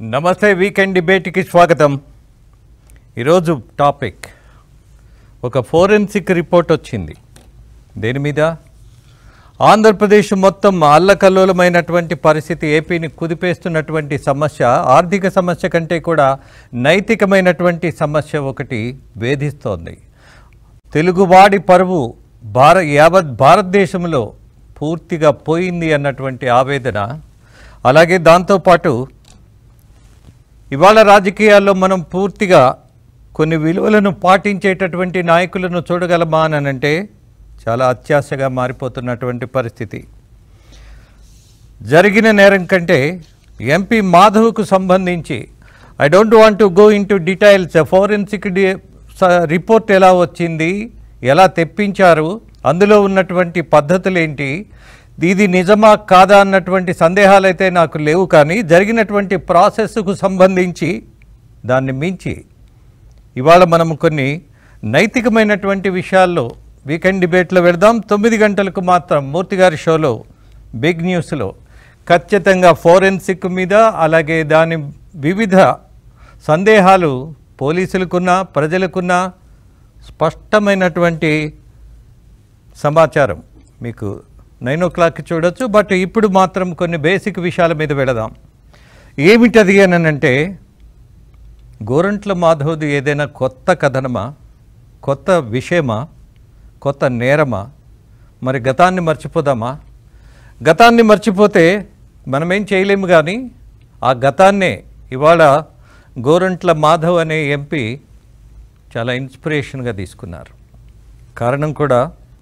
నమస్తే వీకెండ్ డిబేట్కి స్వాగతం ఈరోజు టాపిక్ ఒక ఫోరెన్సిక్ రిపోర్ట్ వచ్చింది దేని మీద ఆంధ్రప్రదేశ్ మొత్తం అల్లకల్లోలమైనటువంటి పరిస్థితి ఏపీని కుదిపేస్తున్నటువంటి సమస్య ఆర్థిక సమస్య కంటే కూడా నైతికమైనటువంటి సమస్య ఒకటి వేధిస్తోంది తెలుగువాడి పరువు భార యావత్ భారతదేశంలో పూర్తిగా పోయింది అన్నటువంటి ఆవేదన అలాగే దాంతోపాటు ఇవాళ రాజకీయాల్లో మనం పూర్తిగా కొన్ని విలువలను పాటించేటటువంటి నాయకులను చూడగలమా అని అంటే చాలా అత్యాశగా మారిపోతున్నటువంటి పరిస్థితి జరిగిన నేరం కంటే ఎంపీ మాధవ్కు సంబంధించి I don't want to go into details forensic report ఎలా వచ్చింది ఎలా తెప్పించారు అందులో ఉన్నటువంటి పద్ధతులు ఏంటి ఇది నిజమా కాదా అన్నటువంటి సందేహాలు అయితే నాకు లేవు కానీ జరిగినటువంటి ప్రాసెస్కు సంబంధించి దాన్ని మించి ఇవాళ మనం కొన్ని నైతికమైనటువంటి విషయాల్లో వీకెండ్ డిబేట్లో వెళదాం తొమ్మిది గంటలకు మాత్రం మూర్తి గారి షోలో బిగ్ న్యూస్లో ఖచ్చితంగా ఫోరెన్సిక్ మీద అలాగే దాని వివిధ సందేహాలు పోలీసులకున్న ప్రజలకున్న స్పష్టమైనటువంటి సమాచారం మీకు నైన్ ఓ క్లాక్కి చూడొచ్చు బట్ ఇప్పుడు మాత్రం కొన్ని బేసిక్ విషయాల మీద వెళదాం ఏమిటది అని అంటే గోరంట్ల మాధవ్ది ఏదైనా కొత్త కథనమా కొత్త విషయమా కొత్త నేరమా మరి గతాన్ని మర్చిపోదామా గతాన్ని మర్చిపోతే మనమేం చేయలేము కానీ ఆ గతాన్నే ఇవాళ గోరంట్ల మాధవ్ అనే ఎంపీ చాలా ఇన్స్పిరేషన్గా తీసుకున్నారు కారణం కూడా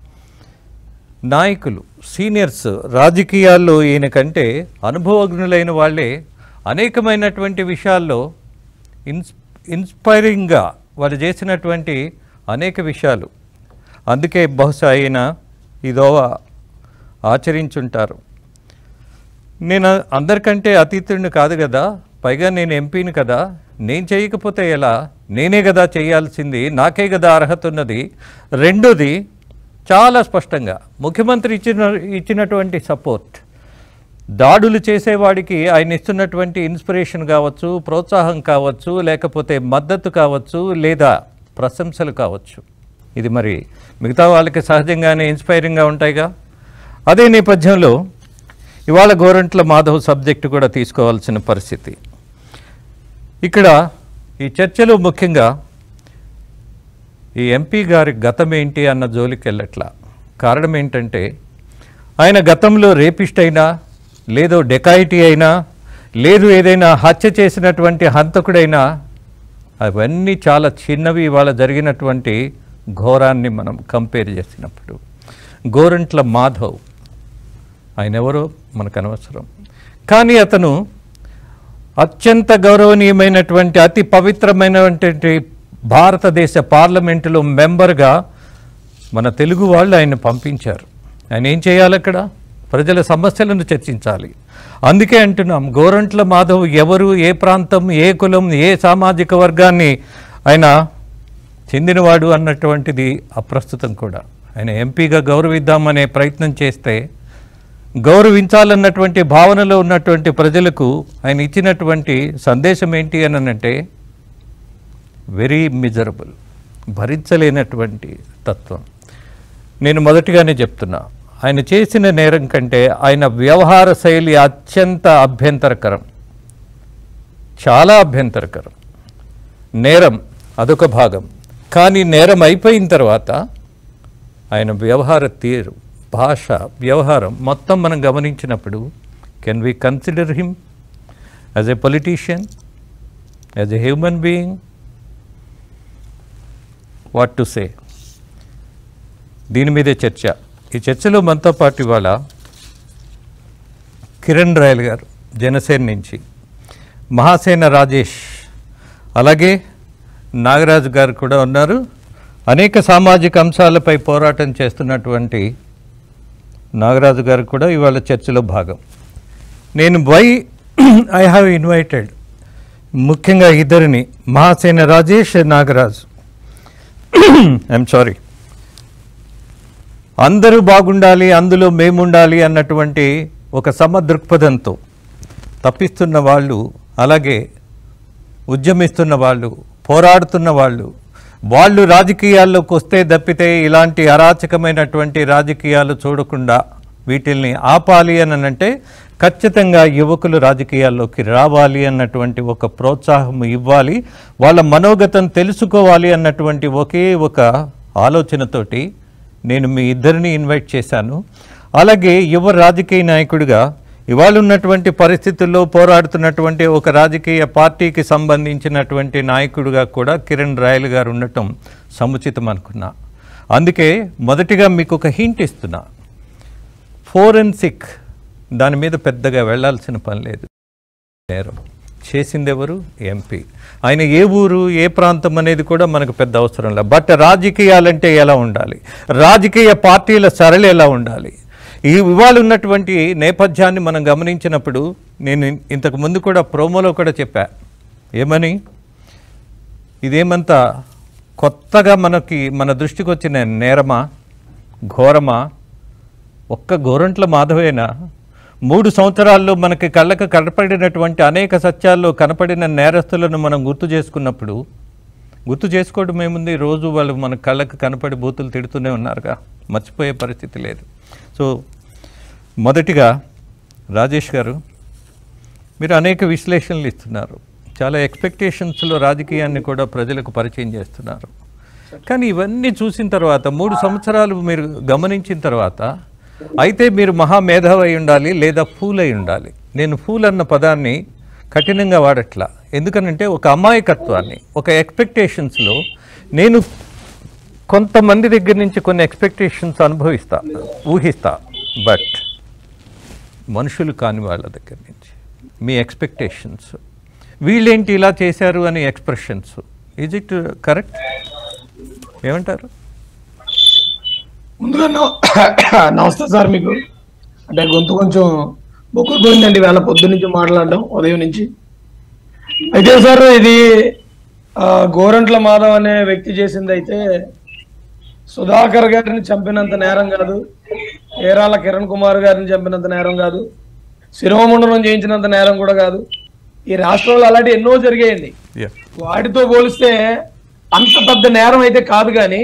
నాయకులు సీనియర్స్ రాజకీయాల్లో ఈయన కంటే అనుభవజ్ఞులైన వాళ్ళే అనేకమైనటువంటి విషయాల్లో ఇన్స్ ఇన్స్పైరింగ్గా వాళ్ళు చేసినటువంటి అనేక విషయాలు అందుకే బహుశా ఆయన ఇదోవ ఆచరించుంటారు నేను అందరికంటే అతీతుడిని కాదు కదా పైగా నేను ఎంపీని కదా నేను చేయకపోతే ఎలా నేనే కదా చేయాల్సింది నాకే కదా అర్హత ఉన్నది రెండోది చాలా స్పష్టంగా ముఖ్యమంత్రి ఇచ్చిన ఇచ్చినటువంటి సపోర్ట్ దాడులు చేసేవాడికి ఆయన ఇస్తున్నటువంటి ఇన్స్పిరేషన్ కావచ్చు ప్రోత్సాహం కావచ్చు లేకపోతే మద్దతు కావచ్చు లేదా ప్రశంసలు కావచ్చు ఇది మరి మిగతా వాళ్ళకి సహజంగానే ఇన్స్పైరింగ్గా ఉంటాయిగా అదే నేపథ్యంలో ఇవాళ గోరంట్ల మాధవ్ సబ్జెక్టు కూడా తీసుకోవాల్సిన పరిస్థితి ఇక్కడ ఈ చర్చలో ముఖ్యంగా ఈ ఎంపీ గారి గతం ఏంటి అన్న జోలికి వెళ్ళట్లా కారణం ఏంటంటే ఆయన గతంలో రేపిస్ట్ అయినా లేదో డెకాయిటీ అయినా లేదు ఏదైనా హత్య చేసినటువంటి హంతకుడైనా అవన్నీ చాలా చిన్నవి ఇవాళ జరిగినటువంటి ఘోరాన్ని మనం కంపేర్ చేసినప్పుడు గోరంట్ల మాధవ్ ఆయన ఎవరో మనకు అనవసరం కానీ అతను అత్యంత గౌరవనీయమైనటువంటి అతి పవిత్రమైనటువంటి భారతదేశ పార్లమెంటులో మెంబర్గా మన తెలుగు వాళ్ళు ఆయన పంపించారు ఆయన ఏం చేయాలి అక్కడ ప్రజల సమస్యలను చర్చించాలి అందుకే అంటున్నాం గోరంట్ల మాధవ్ ఎవరు ఏ ప్రాంతం ఏ కులం ఏ సామాజిక వర్గాన్ని ఆయన చెందినవాడు అన్నటువంటిది అప్రస్తుతం కూడా ఆయన ఎంపీగా గౌరవిద్దామనే ప్రయత్నం చేస్తే గౌరవించాలన్నటువంటి భావనలో ఉన్నటువంటి ప్రజలకు ఆయన ఇచ్చినటువంటి సందేశం ఏంటి అని అంటే వెరీ మిజరబుల్ భరించలేనటువంటి తత్వం నేను మొదటిగానే చెప్తున్నా ఆయన చేసిన నేరం కంటే ఆయన వ్యవహార శైలి అత్యంత అభ్యంతరకరం చాలా అభ్యంతరకరం నేరం అదొక భాగం కానీ నేరం అయిపోయిన తర్వాత ఆయన వ్యవహార తీరు భాష వ్యవహారం మొత్తం మనం గమనించినప్పుడు can we consider him as a politician as a human being what to say దీని మీదే చర్చ ఈ చర్చలో మనతో పాటు ఇవాళ కిరణ్ రాయల్ గారు జనసేన నుంచి మహాసేన రాజేష్ అలాగే నాగరాజు గారు కూడా ఉన్నారు అనేక సామాజిక అంశాలపై పోరాటం చేస్తున్నటువంటి నాగరాజు గారు కూడా ఇవాళ చర్చలో భాగం నేను వై ఐ హ్యావ్ ఇన్వైటెడ్ ముఖ్యంగా ఇద్దరిని మహాసేన రాజేష్ నాగరాజు ఐఎమ్ సారీ అందరూ బాగుండాలి అందులో మేముండాలి అన్నటువంటి ఒక సమ దృక్పథంతో తప్పిస్తున్న వాళ్ళు అలాగే ఉద్యమిస్తున్న వాళ్ళు పోరాడుతున్న వాళ్ళు వాళ్ళు రాజకీయాల్లోకి వస్తే తప్పితే ఇలాంటి అరాచకమైనటువంటి రాజకీయాలు చూడకుండా వీటిల్ని ఆపాలి అని అంటే ఖచ్చితంగా యువకులు రాజకీయాల్లోకి రావాలి అన్నటువంటి ఒక ప్రోత్సాహం ఇవ్వాలి వాళ్ళ మనోగతం తెలుసుకోవాలి అన్నటువంటి ఒకే ఒక ఆలోచనతోటి నేను మీ ఇద్దరిని ఇన్వైట్ చేశాను అలాగే యువ రాజకీయ నాయకుడిగా ఇవాళ ఉన్నటువంటి పరిస్థితుల్లో పోరాడుతున్నటువంటి ఒక రాజకీయ పార్టీకి సంబంధించినటువంటి నాయకుడిగా కూడా కిరణ్ రాయల్ గారు ఉండటం సముచితం అనుకున్నా అందుకే మొదటిగా మీకు ఒక హింట్ ఇస్తున్నా ఫోరెన్సిక్ దాని మీద పెద్దగా వెళ్ళాల్సిన పని లేదు నేరం చేసింది ఎవరు ఎంపీ ఆయన ఏ ఊరు ఏ ప్రాంతం అనేది కూడా మనకు పెద్ద అవసరం లేదు బట్ రాజకీయాలంటే ఎలా ఉండాలి రాజకీయ పార్టీల సరళి ఎలా ఉండాలి ఈ ఇవాళ ఉన్నటువంటి నేపథ్యాన్ని మనం గమనించినప్పుడు నేను ఇంతకు ముందు కూడా ప్రోమోలో కూడా చెప్పా ఏమని ఇదేమంతా కొత్తగా మనకి మన దృష్టికి వచ్చిన నేరమా ఘోరమా ఒక్క గోరంట్ల మాధవేనా మూడు సంవత్సరాల్లో మనకి కళ్ళకు కనపడినటువంటి అనేక సత్యాల్లో కనపడిన నేరస్తులను మనం గుర్తు చేసుకున్నప్పుడు గుర్తు చేసుకోవడం ఏముంది రోజు వాళ్ళు మన కళ్ళకు కనపడి బూతులు తిడుతూనే ఉన్నారుగా మర్చిపోయే పరిస్థితి లేదు సో మొదటిగా రాజేష్ గారు మీరు అనేక విశ్లేషణలు ఇస్తున్నారు చాలా ఎక్స్పెక్టేషన్స్లో రాజకీయాన్ని కూడా ప్రజలకు పరిచయం చేస్తున్నారు కానీ ఇవన్నీ చూసిన తర్వాత మూడు సంవత్సరాలు మీరు గమనించిన తర్వాత అయితే మీరు మహామేధావి అయి ఉండాలి లేదా ఫూల్ అయి ఉండాలి నేను ఫూల్ అన్న పదాన్ని కఠినంగా వాడట్లా ఎందుకనంటే ఒక అమాయకత్వాన్ని ఒక ఎక్స్పెక్టేషన్స్లో నేను కొంతమంది దగ్గర నుంచి కొన్ని ఎక్స్పెక్టేషన్స్ అనుభవిస్తా ఊహిస్తా బట్ మనుషులు కాని వాళ్ళ దగ్గర నుంచి మీ ఎక్స్పెక్టేషన్స్ వీళ్ళేంటి ఇలా చేశారు అని ఎక్స్ప్రెషన్స్ ఈజ్ ఇట్ కరెక్ట్ ఏమంటారు ముందుగా నమ- నమస్తే సార్ మీకు అంటే గొంతు కొంచెం బొక్కులు పోయిందండి వేళ పొద్దు నుంచి మాట్లాడడం ఉదయం నుంచి అయితే సార్ ఇది ఆ, గోరంట్ల మాధవ్ అనే వ్యక్తి చేసింది అయితే సుధాకర్ గారిని చంపినంత నేరం కాదు ఏరాల కిరణ్ కుమార్ గారిని చంపినంత నేరం కాదు శిరోమండలం చేయించినంత నేరం కూడా కాదు ఈ రాష్ట్రంలో అలాంటి ఎన్నో జరిగాయండి Yeah. వాటితో పోలిస్తే అంత పెద్ద నేరం అయితే కాదు కానీ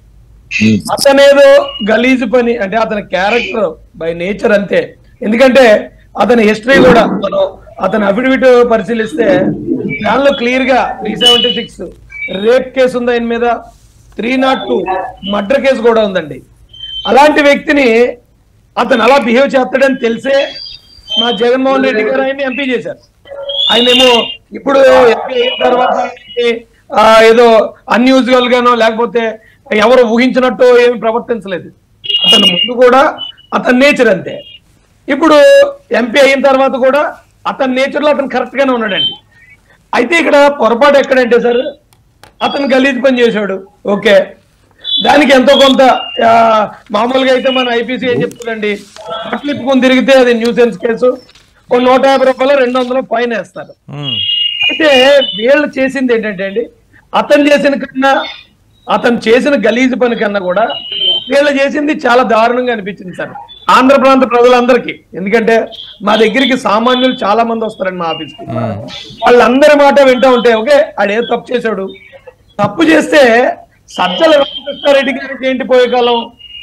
అతనేదో గలీజు పని అంటే అతని క్యారెక్టర్ బై నేచర్ అంతే ఎందుకంటే అతని హిస్టరీ కూడా మనం అతని అఫిడవిట్ పరిశీలిస్తే దానిలో క్లియర్ గా three seventy six rape case ఉంది ఆయన మీద three not two murder case కూడా ఉందండి అలాంటి వ్యక్తిని అతను అలా బిహేవ్ చేస్తాడని తెలిసే మా జగన్మోహన్ రెడ్డి గారు ఆయన్ని ఎంపీ చేశారు ఆయనేమో ఇప్పుడు ఎంపీ అయిన తర్వాత ఆయన్ని, ఆ, ఏదో అన్యూజువల్ గానో లేకపోతే ఎవరు ఊహించినట్టు ఏమి ప్రవర్తించలేదు అతను ముందు కూడా అతని నేచర్ అంతే ఇప్పుడు ఎంపీ అయిన తర్వాత కూడా అతని నేచర్ లో అతను కరెక్ట్ గానే ఉన్నాడండి అయితే ఇక్కడ పొరపాటు ఎక్కడంటే సార్ అతను గలీజ్ పని చేశాడు ఓకే దానికి ఎంతో కొంత ఆ, మామూలుగా అయితే మన ఐపీసీ ఏం చెప్తుందండి అట్లిప్పుకొని తిరిగితే అది న్యూసెన్స్ కేసు ఒక నూట యాభై రూపాయలు రెండు వందలు ఫైన్ వేస్తారు మ్మ్. అయితే వీళ్ళు చేసింది ఏంటంటే అండి అతను చేసిన కన్నా అతను చేసిన గలీజు పని కన్నా కూడా వీళ్ళు చేసింది చాలా దారుణంగా అనిపించింది సార్ ఆంధ్ర ప్రాంత ప్రజలందరికీ ఎందుకంటే మా దగ్గరికి సామాన్యులు చాలా మంది వస్తారండి మా ఆఫీస్కి వాళ్ళందరి మాట వింటూ ఉంటే ఓకే ఆడు ఏదో తప్పు చేశాడు తప్పు చేస్తే సజ్జల వెంకటకృష్ణారెడ్డి గారికి ఏంటి పోయే కాలం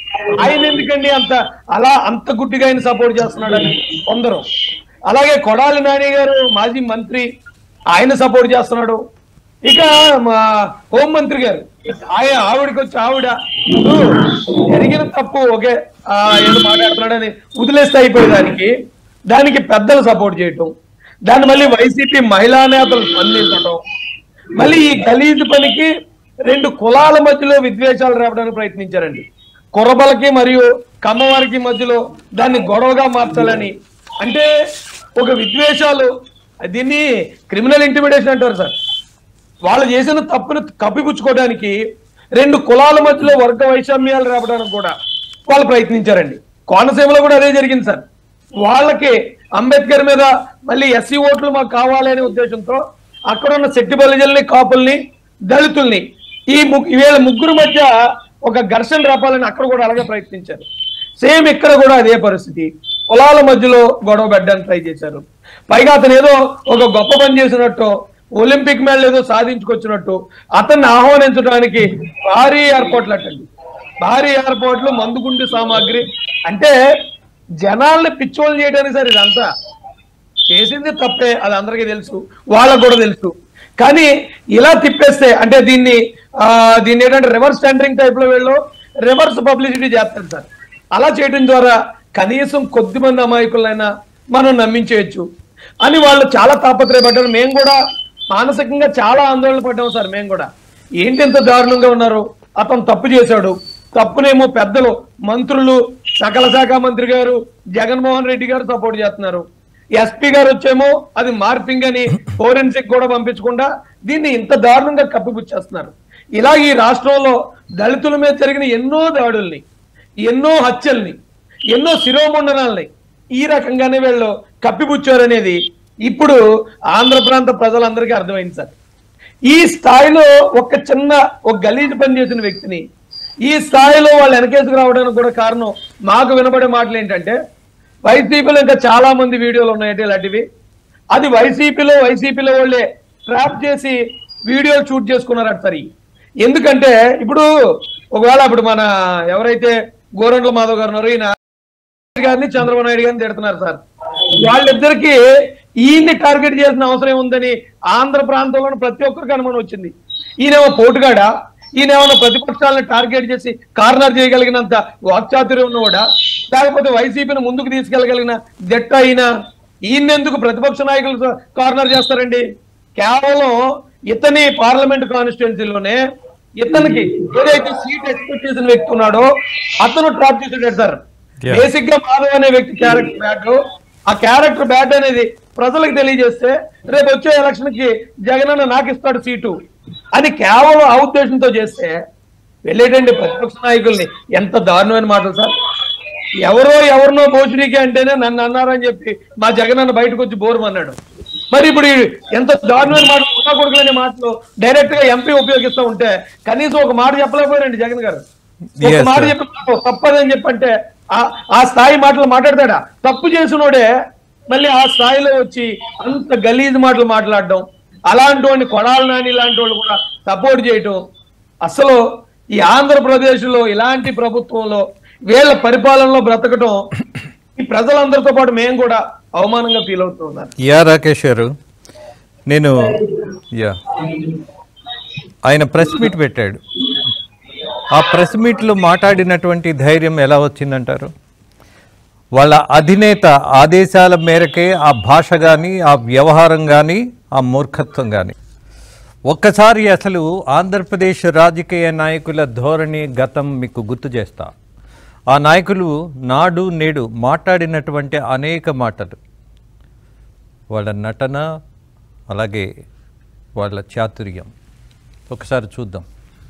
ఆయన ఎందుకండి అంత అలా అంత గుడ్డిగా ఆయన సపోర్ట్ చేస్తున్నాడని కొందరు అలాగే కొడాలి నాని గారు మాజీ మంత్రి ఆయన సపోర్ట్ చేస్తున్నాడు ఇక మా హోంమంత్రి గారు ఆయన ఆవిడకి వచ్చి ఆవిడ "నువ్వు జరిగిన తప్పు ఓకే ఆ, ఏదో మాట్లాడుతున్నాడని వదిలేస్తే అయిపోయేదానికి దానికి పెద్దలు సపోర్ట్ చేయటం దాన్ని మళ్ళీ వైసీపీ మహిళా నేతలు స్పందించడం మళ్ళీ ఈ గలీజు పనికి రెండు కులాల మధ్యలో విద్వేషాలు రేపడానికి ప్రయత్నించారండి కురబలకి మరియు కమ్మవారికి మధ్యలో దాన్ని గొడవగా మార్చాలని అంటే ఒక విద్వేషాలు దీన్ని క్రిమినల్ ఇంటిమిడేషన్ అంటారు సార్ వాళ్ళు చేసిన తప్పును కప్పిపుచ్చుకోవడానికి రెండు కులాల మధ్యలో వర్గ వైషమ్యాలు రేపడానికి కూడా వాళ్ళు ప్రయత్నించారండి కోనసీమలో కూడా అదే జరిగింది సార్ వాళ్ళకి అంబేద్కర్ మీద మళ్ళీ ఎస్సీ ఓట్లు మాకు కావాలి అనే ఉద్దేశంతో అక్కడ ఉన్న శెట్టి బలిజల్ని కాపుల్ని దళితుల్ని ఈ ము- వీళ్ళ ముగ్గురు మధ్య ఒక ఘర్షణ రేపాలని అక్కడ కూడా అలాగే ప్రయత్నించారు సేమ్ ఇక్కడ కూడా అదే పరిస్థితి పొలాల మధ్యలో గొడవ పెట్టడానికి ట్రై చేశారు పైగా అతను ఏదో ఒక గొప్ప పని చేసినట్టు ఒలింపిక్ మెడల్ ఏదో సాధించుకొచ్చినట్టు అతన్ని ఆహ్వానించడానికి భారీ ఏర్పాట్లు అట్టండి భారీ ఏర్పాట్లు మందుగుండి సామాగ్రి అంటే జనాల్ని పిచ్చోళ్ళు చేయడానికి సార్ ఇదంతా చేసింది తప్పే అది అందరికీ తెలుసు వాళ్ళకు కూడా తెలుసు కానీ ఇలా తిప్పేస్తే అంటే దీన్ని ఆ, దీన్ని ఏంటంటే రివర్స్ టెండరింగ్ టైప్ లో వీళ్ళు రివర్స్ పబ్లిసిటీ చేస్తారు సార్ అలా చేయడం ద్వారా కనీసం కొద్ది మంది అమాయకులైనా మనం నమ్మించేయచ్చు అని వాళ్ళు చాలా తాపత్రయపడ్డారు మేము కూడా మానసికంగా చాలా ఆందోళన పడ్డాం సార్ మేము కూడా ఏంటి ఇంత దారుణంగా ఉన్నారు అతను తప్పు చేశాడు తప్పునేమో పెద్దలు మంత్రులు సకల శాఖ మంత్రి గారు జగన్మోహన్ రెడ్డి గారు సపోర్ట్ చేస్తున్నారు ఎస్పీ గారు వచ్చేమో అది మార్పింగ్ అని ఫోరెన్సిక్ కూడా పంపించకుండా దీన్ని ఇంత దారుణంగా కప్పిపుచ్చేస్తున్నారు ఇలా ఈ రాష్ట్రంలో దళితుల మీద జరిగిన ఎన్నో దాడుల్ని ఎన్నో హత్యల్ని ఎన్నో శిరోముండనాల్ని ఈ రకంగానే వీళ్ళు కప్పిపుచ్చారనేది ఇప్పుడు ఆంధ్ర ప్రాంత ప్రజలందరికీ అర్థమైంది సార్ ఈ స్థాయిలో ఒక చిన్న ఒక గలీజ్ పని చేసిన వ్యక్తిని ఈ స్థాయిలో వాళ్ళు వెనకేసుకు రావడానికి కూడా కారణం మాకు వినబడే మాటలు ఏంటంటే వైసీపీలో ఇంకా చాలా మంది వీడియోలు ఉన్నాయంటే ఇలాంటివి అది వైసీపీలో వైసీపీలో వాళ్ళే ట్రాప్ చేసి వీడియోలు షూట్ చేసుకున్నారట సరి ఎందుకంటే ఇప్పుడు ఒకవేళ ఇప్పుడు మన ఎవరైతే గోరంట్ల మాధవ్ గారు ఉన్నారో ఈయన గారిని చంద్రబాబు నాయుడు గారిని తిడుతున్నారు సార్ వాళ్ళిద్దరికి ఈయన్ని టార్గెట్ చేసిన అవసరం ఉందని ఆంధ్ర ప్రాంతంలో ప్రతి ఒక్కరికి అనుమానం వచ్చింది ఈయనేమో పోటుగాడా ఈయనేమన్నా ప్రతిపక్షాలను టార్గెట్ చేసి కార్నర్ చేయగలిగినంత వాక్చాతుర్యం ఉన్నవాడా లేకపోతే వైసీపీని ముందుకు తీసుకెళ్ళగలిగిన జట్ట అయినా ఈయనెందుకు ప్రతిపక్ష నాయకులు కార్నర్ చేస్తారండి కేవలం ఇతని పార్లమెంట్ కాన్స్టిట్యున్సీలోనే ఇతనికి ఏదైతే సీట్ ఎక్స్పెక్ట్ చేసిన వ్యక్తి ఉన్నాడో అతను ట్రాప్ చేసేటాడు సార్ Yeah. బేసిక్ గా మాధవ్ అనే వ్యక్తి క్యారెక్టర్ బ్యాట్ ఆ క్యారెక్టర్ బ్యాట్ అనేది ప్రజలకు తెలియజేస్తే రేపు వచ్చే ఎలక్షన్ కి జగన్ అన్న నాకు ఇస్తాడు సీటు అని కేవలం ఆ ఉద్దేశంతో చేస్తే వెళ్ళేటండి ప్రతిపక్ష నాయకుల్ని ఎంత దారుణమైన మాటలు సార్ ఎవరో ఎవరినో భోజనీకి అంటేనే నన్ను అన్నారని చెప్పి మా జగన్ అన్న బయటకు వచ్చి బోరు అన్నాడు మరి ఇప్పుడు ఈ ఎంత దారుణమైన మాట ఉన్నా కొడుకులనే మాటలు డైరెక్ట్ గా ఎంపీ ఉపయోగిస్తూ ఉంటే కనీసం ఒక మాట చెప్పలేకపోయారండి జగన్ గారు ఒక Yes, మాట sir. చెప్పి తప్పదని చెప్పంటే ఆ- ఆ స్థాయి మాటలు మాట్లాడతాడా తప్పు చేసినోడే మళ్ళీ ఆ స్థాయిలో వచ్చి అంత గలీజ్ మాటలు మాట్లాడడం అలాంటి వాడిని కొడాలి నాని ఇలాంటి వాళ్ళు కూడా సపోర్ట్ చేయటం అసలు ఈ ఆంధ్రప్రదేశ్ లో ఇలాంటి ప్రభుత్వంలో వీళ్ళ పరిపాలనలో బ్రతకటం ఈ ప్రజలందరితో పాటు మేము కూడా అవమానంగా ఫీల్ అవుతున్నాం యా రాకేష్ గారు నేను యా ఆయన ప్రెస్ మీట్ పెట్టాడు ఆ ప్రెస్ మీట్లో మాట్లాడినటువంటి ధైర్యం ఎలా వచ్చిందంటారు వాళ్ళ అధినేత ఆదేశాల మేరకే ఆ భాష కానీ ఆ వ్యవహారం కానీ ఆ మూర్ఖత్వం కానీ ఒక్కసారి అసలు ఆంధ్రప్రదేశ్ రాజకీయ నాయకుల ధోరణి గతం మీకు గుర్తు చేస్తా ఆ నాయకులు నాడు నేడు మాట్లాడినటువంటి అనేక మాటలు వాళ్ళ నటన అలాగే వాళ్ళ చాతుర్యం ఒకసారి చూద్దాం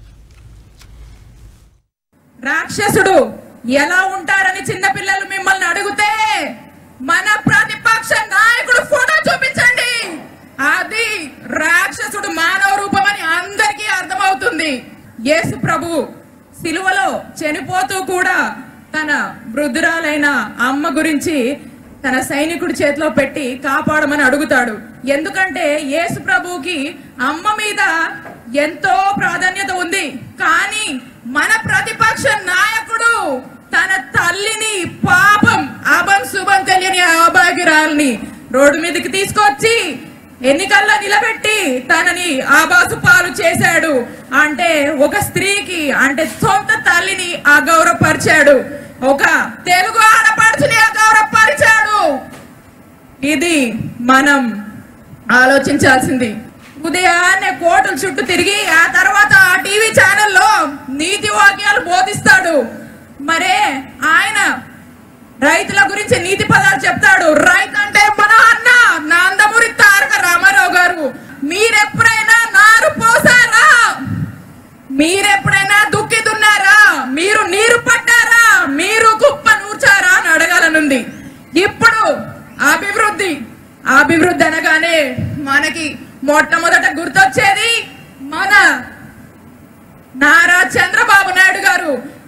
రాక్షసుడు ఎలా ఉంటారని చిన్నపిల్లలు మిమ్మల్ని అడిగితే మన ప్రతిపక్ష నాయకుడు ఫోటో చూపించండి అది రాక్షసుడు మానవ రూపం అని అందరికీ అర్థమవుతుంది యేసు ప్రభు సిలువలో చనిపోతూ కూడా తన వృద్ధురాలైన అమ్మ గురించి తన సైనికుడి చేతిలో పెట్టి కాపాడమని అడుగుతాడు ఎందుకంటే యేసు ప్రభువుకి అమ్మ మీద ఎంతో ప్రాధాన్యత ఉంది కానీ మన ప్రతిపక్ష నాయకుడు తన తల్లిని పాపం అభం శుభం తెలియని అభాగ్యురాల్ని రోడ్డు మీదకి తీసుకొచ్చి ఎన్నికల్లో నిలబెట్టి తనని ఆబాసు పాలు చేశాడు అంటే ఒక స్త్రీకి అంటే సొంత తల్లిని అగౌరవపరిచాడు ఒక తెలుగు ఆడపడుచుని అగౌరవపరిచాడు ఇది మనం ఆలోచించాల్సింది ఉదయాన్నే కోటల చుట్టూ తిరిగి ఆ తర్వాత ఆ టీవీ ఛానల్లో నీతి వాక్యాలు బోధిస్తాడు మరే ఆయన రైతుల గురించి నీతి పదాలు చెప్తాడు రైతు అంటే మన అన్న నందమూరి తారక రామారావు గారు మీరెప్పుడైనా నారు పోసారా మీరెప్పుడైనా దుక్కి దున్నారా మీరు నీరు పట్టారా మీరు కుప్ప నూర్చారా అని అడగాలనుంది ఇప్పుడు అభివృద్ధి అభివృద్ధి అనగానే మనకి మొట్టమొదట గుర్తొచ్చేది మన నారా చంద్రబాబు నాయుడు గారు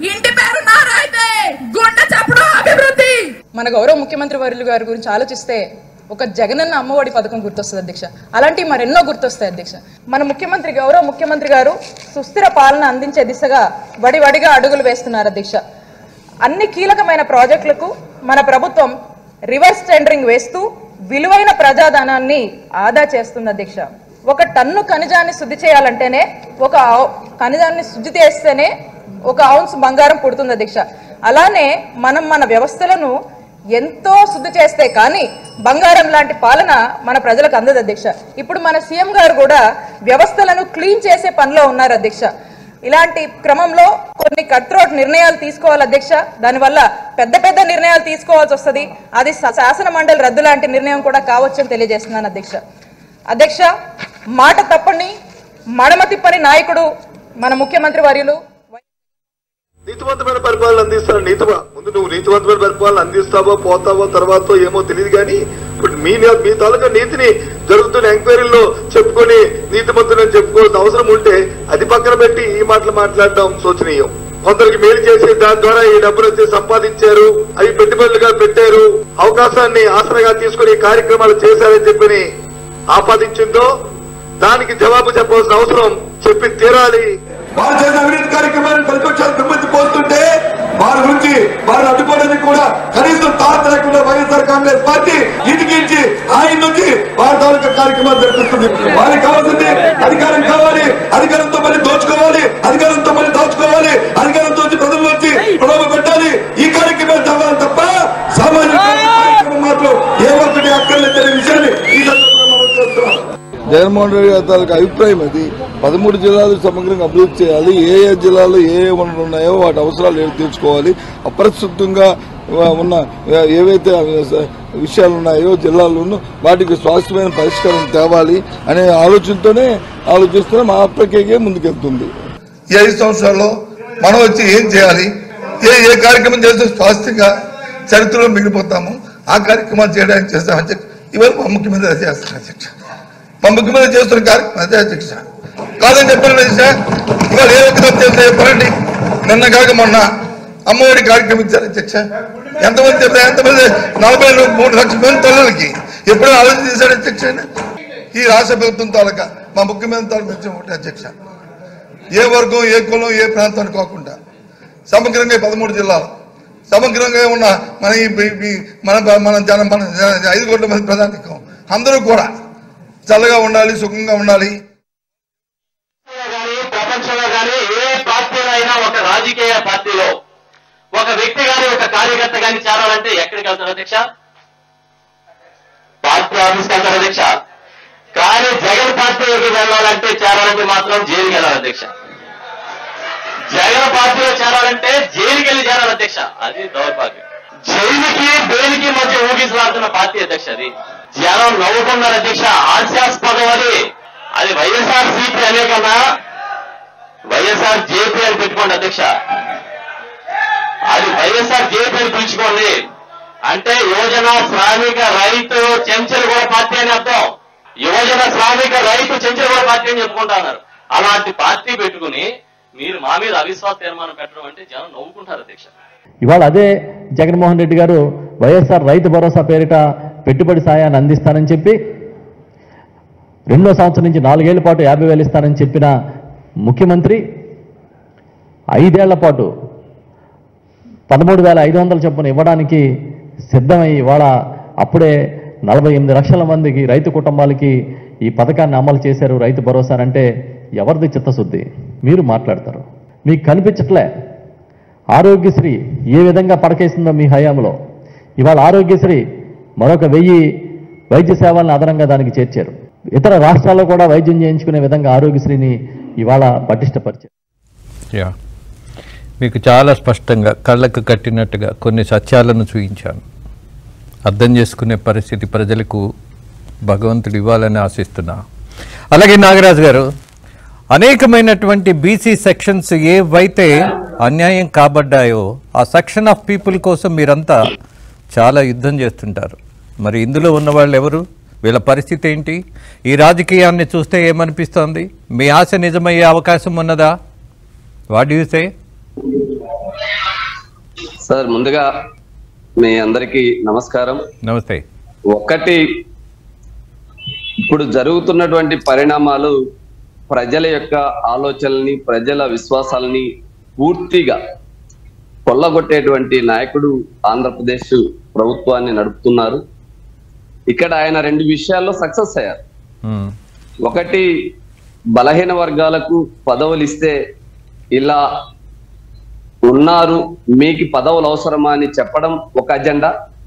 ఇంటి పేరు నారైతే గుండె చప్పుడు అభివృద్ధి మన గౌరవ ముఖ్యమంత్రి వర్యులు గారి గురించి ఆలోచిస్తే ఒక జగనన్న అమ్మఒడి పథకం గుర్తొస్తుంది అధ్యక్ష అలాంటివి మరెన్నో గుర్తొస్తాయి అధ్యక్ష మన ముఖ్యమంత్రి గౌరవ ముఖ్యమంత్రి గారు సుస్థిర పాలన అందించే దిశగా వడివడిగా అడుగులు వేస్తున్నారు అధ్యక్ష అన్ని కీలకమైన ప్రాజెక్టులకు మన ప్రభుత్వం రివర్స్ టెండరింగ్ వేస్తూ విలువైన ప్రజాధనాన్ని ఆదా చేస్తుంది అధ్యక్ష ఒక టన్ను ఖనిజాన్ని శుద్ధి చేయాలంటేనే ఒక ఔ- ఖనిజాన్ని శుద్ధి చేస్తేనే ఒక ఔన్స్ బంగారం పుడుతుంది అధ్యక్ష అలానే మనం మన వ్యవస్థలను ఎంతో శుద్ధి చేస్తే కానీ బంగారం లాంటి పాలన మన ప్రజలకు అందదు అధ్యక్ష ఇప్పుడు మన సీఎం గారు కూడా వ్యవస్థలను క్లీన్ చేసే పనిలో ఉన్నారు అధ్యక్ష ఇలాంటి క్రమంలో కొన్ని కట్రోట్ నిర్ణయాలు తీసుకోవాలి అధ్యక్ష దానివల్ల పెద్ద పెద్ద నిర్ణయాలు తీసుకోవాల్సి వస్తుంది అది శా- శాసన మండలి రద్దు లాంటి నిర్ణయం కూడా కావచ్చని తెలియజేస్తున్నాను అధ్యక్ష అధ్యక్ష మాట తప్పని మడమ తిప్పని నాయకుడు మన ముఖ్యమంత్రి వర్యులు నీతివంతమైన పరిపాలన అందిస్తాను నీతివా ముందు నువ్వు నీతివంతమైన పరిపాలన అందిస్తావో పోతావో తర్వాత ఏమో తెలియదు కానీ ఇప్పుడు మీ మీ తాలూకా నీతిని జరుగుతున్న ఎంక్వైరీల్లో చెప్పుకొని నీతిమంతులని చెప్పుకోవాల్సిన అవసరం ఉంటే అది పక్కన పెట్టి ఈ మాటలు మాట్లాడడం శోచనీయం కొందరికి మేలు చేసి దాని ద్వారా ఈ డబ్బులు వచ్చి సంపాదించారు అవి పెట్టుబడులుగా పెట్టారు అవకాశాన్ని ఆసనగా తీసుకుని ఈ కార్యక్రమాలు చేశారని చెప్పని ఆపాదించిందో దానికి జవాబు చెప్పాల్సిన అవసరం చెప్పి తీరాలి వారు చేసిన అవినీతి కార్యక్రమాన్ని ప్రతిపక్షాలు దుమ్మెత్తి పోస్తుంటే వారి గురించి వారిని అడ్డుకోవడానికి కూడా కనీసం తారత లేకుండా వైఎస్ఆర్ కాంగ్రెస్ పార్టీ ఇంటికించి ఆయన నుంచి వారి తాలూకా కార్యక్రమాలు జరిపిస్తుంది వారికి కావాల్సింది అధికారం కావాలి అధికారంతో మళ్ళీ దోచుకోవాలి అధికారంతో మళ్ళీ దాచుకోవాలి అధికారంతో వచ్చి ప్రజల నుంచి ప్రలోభ పెట్టాలి ఈ కార్యక్రమాలు చదవాలి తప్ప సామాజిక కార్యక్రమం మాత్రం ఏ ఒక్కటి అక్కర్లేదనే విషయాన్ని ఈ సందర్భంగా మనం చేస్తున్నాం జగన్మోహన్ రెడ్డి గారి తాలూకు అభిప్రాయం అది పదమూడు జిల్లాలు సమగ్రంగా అభివృద్ధి చేయాలి ఏ ఏ జిల్లాలో ఏ ఏ వనరులు ఉన్నాయో వాటి అవసరాలు ఏవి తీర్చుకోవాలి అప్రస్తుతంగా ఉన్న ఏవైతే విషయాలు ఉన్నాయో జిల్లాల్లోనూ వాటికి స్వాస్థ్యమైన పరిష్కారం తేవాలి అనే ఆలోచనతోనే ఆలోచిస్తున్న మా ప్రక్రియ ముందుకెళ్తుంది ఈ ఐదు సంవత్సరాల్లో మనం వచ్చి ఏం చేయాలి ఏ ఏ కార్యక్రమం చేస్తే స్వాస్థ్యంగా చరిత్రలో మిగిలిపోతాము ఆ కార్యక్రమాలు చేయడానికి చేస్తాం అధ్యక్ష ఇవాళ మా ముఖ్యమంత్రి అదే చేస్తారు అధ్యక్ష మా ముఖ్యమంత్రి చేస్తున్న కార్యక్రమం అదే అధ్యక్ష కాదని చెప్పాను అధ్యక్ష ఇవాళ ఏ ఒక్క తప్పు చేస్తే చెప్పండి నిన్న కాక మొన్న అమ్మఒడి కార్యక్రమం ఇచ్చారు అధ్యక్ష ఎంతమంది చెప్తే ఎంతమంది నలభై మూడు లక్షల మంది తల్లులకి ఎప్పుడో ఆలోచన చేశాడు అధ్యక్ష ఆయన? ఈ రాష్ట్ర ప్రభుత్వం తాలూకా మా ముఖ్యమంత్రి తాలూకా మెచ్చం ఒకటి అధ్యక్ష ఏ వర్గం ఏ కులం ఏ ప్రాంతానికి కాకుండా సమగ్రంగా ఈ పదమూడు జిల్లాలు సమగ్రంగా ఉన్న మన ఈ ఈ- ఈ మన మన జనం మన జన- ఐదు కోట్ల మంది ప్రజానికం అందరూ కూడా చల్లగా ఉండాలి సుఖంగా ఉండాలి కానీ ప్రపంచంలో కానీ ఏ పార్టీలో అయినా ఒక రాజకీయ పార్టీలో ఒక వ్యక్తి కానీ ఒక కార్యకర్త కానీ చేరాలంటే ఎక్కడికి వెళ్తారు అధ్యక్ష పార్టీ ఆఫీస్కి వెళ్తారు అధ్యక్ష కానీ జగన్ పార్టీలోకి వెళ్ళాలంటే చేరాలంటే మాత్రం జైలుకి వెళ్ళాలి అధ్యక్ష జగన్ పార్టీలో చేరాలంటే జైలుకి వెళ్ళి చేరాలి అధ్యక్ష అది దౌర్భాగ్యం జైలుకి బెయిల్కి మధ్య ఊగిసలాడుతున్న పార్టీ అధ్యక్ష అది జనం నవ్వుకున్నారు అధ్యక్ష హాస్యాస్పదం అది అది వైఎస్ఆర్ సిపి అనే కన్నా వైఎస్ఆర్ జేపీ అని పెట్టుకోండి అధ్యక్ష అది వైఎస్ఆర్ జేపీ అని పిలుచుకోండి అంటే యువజన శ్రామిక రైతు చెంచలగూడ పార్టీ అని అర్థం యువజన శ్రామిక రైతు చెంచలగూడ పార్టీ అని చెప్పుకుంటా ఉన్నారు అలాంటి పార్టీ పెట్టుకుని మీరు మా మీద అవిశ్వాస తీర్మానం పెట్టడం అంటే జనం నవ్వుకుంటారు అధ్యక్ష ఇవాళ అదే జగన్మోహన్ రెడ్డి గారు వైఎస్ఆర్ రైతు భరోసా పేరిట పెట్టుబడి సాయాన్ని అందిస్తానని చెప్పి రెండో సంవత్సరం నుంచి నాలుగేళ్ల పాటు యాభై వేలు ఇస్తానని చెప్పిన ముఖ్యమంత్రి ఐదేళ్ల పాటు పదమూడు వేల ఐదు వందల చొప్పున ఇవ్వడానికి సిద్ధమై ఇవాళ అప్పుడే నలభై ఎనిమిది లక్షల మందికి రైతు కుటుంబాలకి ఈ పథకాన్ని అమలు చేశారు రైతు భరోసా అంటే ఎవరిది చిత్తశుద్ధి మీరు మాట్లాడతారు మీకు కనిపించట్లే ఆరోగ్యశ్రీ ఏ విధంగా పడకేసిందో మీ హయాంలో ఇవాళ ఆరోగ్యశ్రీ మరొక వెయ్యి వైద్య సేవలను అదనంగా దానికి చేర్చారు ఇతర రాష్ట్రాల్లో కూడా వైద్యం చేయించుకునే విధంగా ఆరోగ్యశ్రీని ఇవాళ పటిష్టపరిచారు యా మీకు చాలా స్పష్టంగా కళ్ళకు కట్టినట్టుగా కొన్ని సత్యాలను చూపించాను అర్థం చేసుకునే పరిస్థితి ప్రజలకు భగవంతుడు ఇవ్వాలని ఆశిస్తున్నా అలాగే నాగరాజు గారు అనేకమైనటువంటి బీసీ సెక్షన్స్ ఏవైతే అన్యాయం కాబడ్డాయో ఆ సెక్షన్ ఆఫ్ పీపుల్ కోసం మీరంతా చాలా యుద్ధం చేస్తుంటారు మరి ఇందులో ఉన్న వాళ్ళు ఎవరు వీళ్ళ పరిస్థితి ఏంటి ఈ రాజకీయాన్ని చూస్తే ఏమనిపిస్తోంది మీ ఆశ నిజమయ్యే అవకాశం ఉన్నదా వాట్ యూ సే సార్ ముందుగా మీ అందరికీ నమస్కారం నమస్తే ఒకటి ఇప్పుడు జరుగుతున్నటువంటి పరిణామాలు ప్రజల యొక్క ఆలోచనల్ని ప్రజల విశ్వాసాలని పూర్తిగా కొల్లగొట్టేటువంటి నాయకుడు ఆంధ్రప్రదేశ్ ప్రభుత్వాన్ని నడుపుతున్నారు ఇక్కడ ఆయన రెండు విషయాల్లో సక్సెస్ అయ్యారు ఉమ్, ఒకటి బలహీన వర్గాలకు పదవులు ఇస్తే ఇలా ఉన్నారు మీకు పదవులు అవసరమా అని చెప్పడం ఒక అజెండా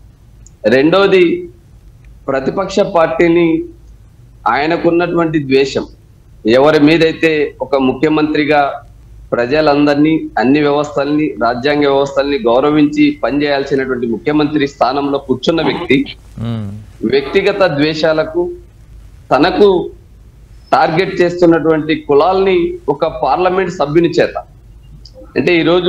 రెండోది ప్రతిపక్ష పార్టీని ఆయనకున్నటువంటి ద్వేషం ఎవరి మీదైతే ఒక ముఖ్యమంత్రిగా ప్రజలందరినీ అన్ని వ్యవస్థల్ని రాజ్యాంగ వ్యవస్థల్ని గౌరవించి పనిచేయాల్సినటువంటి ముఖ్యమంత్రి స్థానంలో కూర్చున్న వ్యక్తి ఉమ్, వ్యక్తిగత ద్వేషాలకు తనకు టార్గెట్ చేస్తున్నటువంటి కులాల్ని ఒక పార్లమెంట్ సభ్యుని చేత అంటే ఈరోజు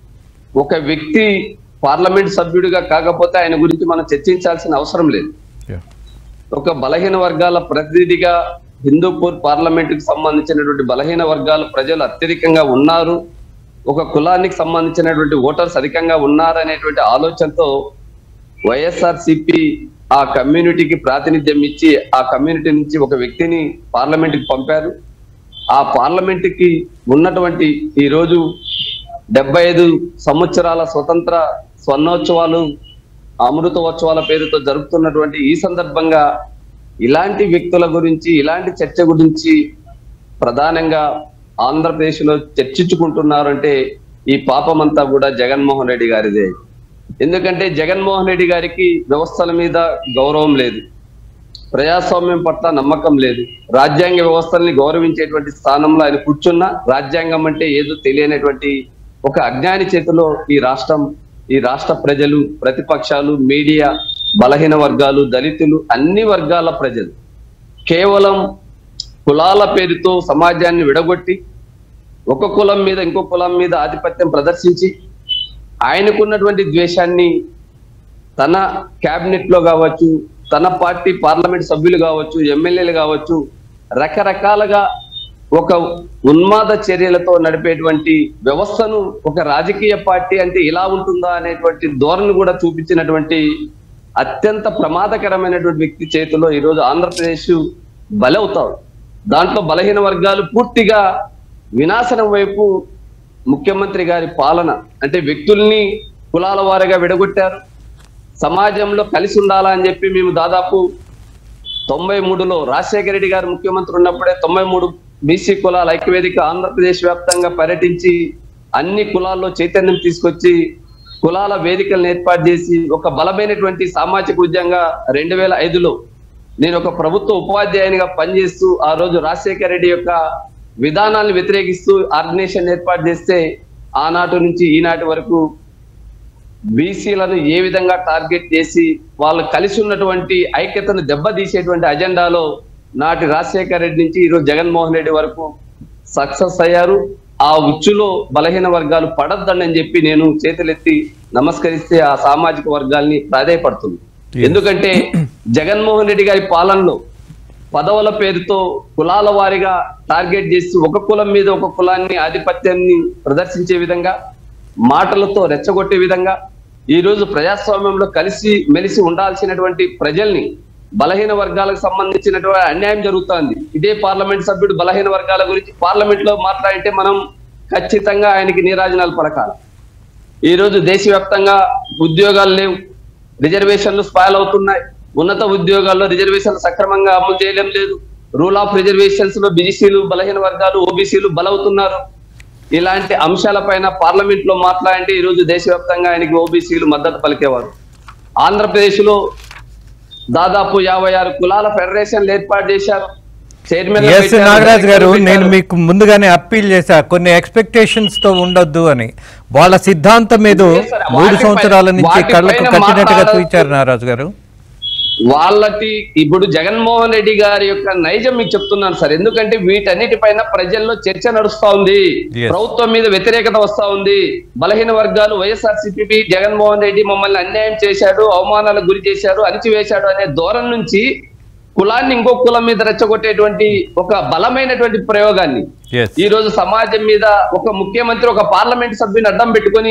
ఒక వ్యక్తి పార్లమెంట్ సభ్యుడిగా కాకపోతే ఆయన గురించి మనం చర్చించాల్సిన అవసరం లేదు yeah. ఒక బలహీన వర్గాల ప్రతినిధిగా హిందూపూర్ పార్లమెంట్ కి సంబంధించినటువంటి బలహీన వర్గాల ప్రజలు అత్యధికంగా ఉన్నారు ఒక కులానికి సంబంధించినటువంటి ఓటర్స్ అధికంగా ఉన్నారనేటువంటి ఆలోచనతో వైఎస్ఆర్ సిపి ఆ కమ్యూనిటీకి ప్రాతినిధ్యం ఇచ్చి ఆ కమ్యూనిటీ నుంచి ఒక వ్యక్తిని పార్లమెంట్ కి పంపారు ఆ పార్లమెంట్ కి ఉన్నటువంటి ఈ రోజు డెబ్బై ఐదు సంవత్సరాల స్వతంత్ర స్వర్ణోత్సవాలు అమృతోత్సవాల పేరుతో జరుపుతున్నటువంటి ఈ సందర్భంగా ఇలాంటి వ్యక్తుల గురించి ఇలాంటి చర్చ గురించి ప్రధానంగా ఆంధ్రప్రదేశ్ లో చర్చించుకుంటున్నారంటే ఈ పాపమంతా కూడా జగన్మోహన్ రెడ్డి గారిదే ఎందుకంటే జగన్మోహన్ రెడ్డి గారికి వ్యవస్థల మీద గౌరవం లేదు ప్రజాస్వామ్యం పట్ల నమ్మకం లేదు రాజ్యాంగ వ్యవస్థల్ని గౌరవించేటువంటి స్థానంలో ఆయన కూర్చున్న రాజ్యాంగం అంటే ఏదో తెలియనటువంటి ఒక అజ్ఞాని చేతిలో ఈ రాష్ట్రం ఈ రాష్ట్ర ప్రజలు ప్రతిపక్షాలు మీడియా బలహీన వర్గాలు దళితులు అన్ని వర్గాల ప్రజలు కేవలం కులాల పేరుతో సమాజాన్ని విడగొట్టి ఒక కులం మీద ఇంకో కులం మీద ఆధిపత్యం ప్రదర్శించి ఆయనకున్నటువంటి ద్వేషాన్ని తన క్యాబినెట్ లో కావచ్చు తన పార్టీ పార్లమెంట్ సభ్యులు కావచ్చు ఎమ్మెల్యేలు కావచ్చు రకరకాలుగా ఒక ఉన్మాద చర్యలతో నడిపేటువంటి వ్యవస్థను ఒక రాజకీయ పార్టీ అంటే ఇలా ఉంటుందా అనేటువంటి ధోరణి కూడా చూపించినటువంటి అత్యంత ప్రమాదకరమైనటువంటి వ్యక్తి చేతిలో ఈరోజు ఆంధ్రప్రదేశ్ బలవుతారు దాంట్లో బలహీన వర్గాలు పూర్తిగా వినాశనం వైపు ముఖ్యమంత్రి గారి పాలన అంటే వ్యక్తుల్ని కులాల వారిగా విడగొట్టారు సమాజంలో కలిసి ఉండాలా అని చెప్పి మేము దాదాపు తొంభై మూడులో రాజశేఖర రెడ్డి గారు ముఖ్యమంత్రి ఉన్నప్పుడే తొంభై మూడు బీసీ కులాల ఐక్యవేదిక ఆంధ్రప్రదేశ్ వ్యాప్తంగా పర్యటించి అన్ని కులాల్లో చైతన్యం తీసుకొచ్చి కులాల వేదికలను ఏర్పాటు చేసి ఒక బలమైనటువంటి సామాజిక ఉద్యంగా రెండు వేల ఐదులో నేను ఒక ప్రభుత్వ ఉపాధ్యాయునిగా పనిచేస్తూ ఆ రోజు రాజశేఖర రెడ్డి యొక్క విధానాలను వ్యతిరేకిస్తూ ఆర్గనైజేషన్ ఏర్పాటు చేస్తే ఆనాటి నుంచి ఈనాటి వరకు బీసీలను ఏ విధంగా టార్గెట్ చేసి వాళ్ళు కలిసి ఉన్నటువంటి ఐక్యతను దెబ్బతీసేటువంటి అజెండాలో నాటి రాజశేఖర రెడ్డి నుంచి ఈరోజు జగన్మోహన్ రెడ్డి వరకు సక్సెస్ అయ్యారు ఆ ఉచ్చులో బలహీన వర్గాలు పడద్దని అని చెప్పి నేను చేతులెత్తి నమస్కరిస్తే ఆ సామాజిక వర్గాల్ని ప్రాధాయపడుతుంది ఎందుకంటే జగన్మోహన్ రెడ్డి గారి పాలనలో పదవుల పేరుతో కులాల వారిగా టార్గెట్ చేసి ఒక కులం మీద ఒక కులాన్ని ఆధిపత్యాన్ని ప్రదర్శించే విధంగా మాటలతో రెచ్చగొట్టే విధంగా ఈ రోజు ప్రజాస్వామ్యంలో కలిసి మెలిసి ఉండాల్సినటువంటి ప్రజల్ని బలహీన వర్గాలకు సంబంధించినటువంటి అన్యాయం జరుగుతోంది ఇదే పార్లమెంట్ సభ్యుడు బలహీన వర్గాల గురించి పార్లమెంట్ లో మాట్లాడితే మనం ఖచ్చితంగా ఆయనకి నీరాజనాలు పలకాలి ఈ రోజు దేశవ్యాప్తంగా ఉద్యోగాలు లేవు రిజర్వేషన్లు స్పాయిల్ అవుతున్నాయి ఉన్నత ఉద్యోగాల్లో రిజర్వేషన్లు సక్రమంగా అమలు చేయడం లేదు రూల్ ఆఫ్ రిజర్వేషన్స్ లో బీసీలు బలహీన వర్గాలు ఓబీసీలు బలవుతున్నారు ఇలాంటి అంశాలపైన పార్లమెంట్ లో మాట్లాడంటే ఈ రోజు దేశవ్యాప్తంగా ఆయనకి ఓబీసీలు మద్దతు పలికేవారు ఆంధ్రప్రదేశ్ లో దాదాపు యాభై ఆరు కులాల ఫెడరేషన్లు ఏర్పాటు చేశారు చైర్మన్ ఎస్ నాగరాజ్ గారు నేను మీకు ముందుగానే అప్పీల్ చేశా కొన్ని ఎక్స్పెక్టేషన్స్ తో ఉండొద్దు అని వాళ్ళ సిద్ధాంతం మీద Yes, sir. మూడు వాటిపైన- సంవత్సరాల నుంచి వాటిపైన కళ్ళకు కట్టినట్టుగా మాట్లాడ- చూపించారు నాగరాజు గారు వాళ్ళకి ఇప్పుడు జగన్మోహన్ రెడ్డి గారి యొక్క నైజం మీకు చెప్తున్నాను సార్ ఎందుకంటే వీటన్నిటిపైన ప్రజల్లో చర్చ నడుస్తా ఉంది Yes. ప్రభుత్వం మీద వ్యతిరేకత వస్తా ఉంది బలహీన వర్గాలు వైఎస్ఆర్ సిపి జగన్మోహన్ రెడ్డి మమ్మల్ని అన్యాయం చేశాడు అవమానాలకు గురి చేశాడు అణిచివేశాడు అనే దూరం నుంచి కులాన్ని ఇంకో కులం మీద రెచ్చగొట్టేటువంటి ఒక బలమైనటువంటి ప్రయోగాన్ని ఎస్ ఈ రోజు సమాజం మీద ఒక ముఖ్యమంత్రి ఒక పార్లమెంట్ సభ్యుని అడ్డం పెట్టుకొని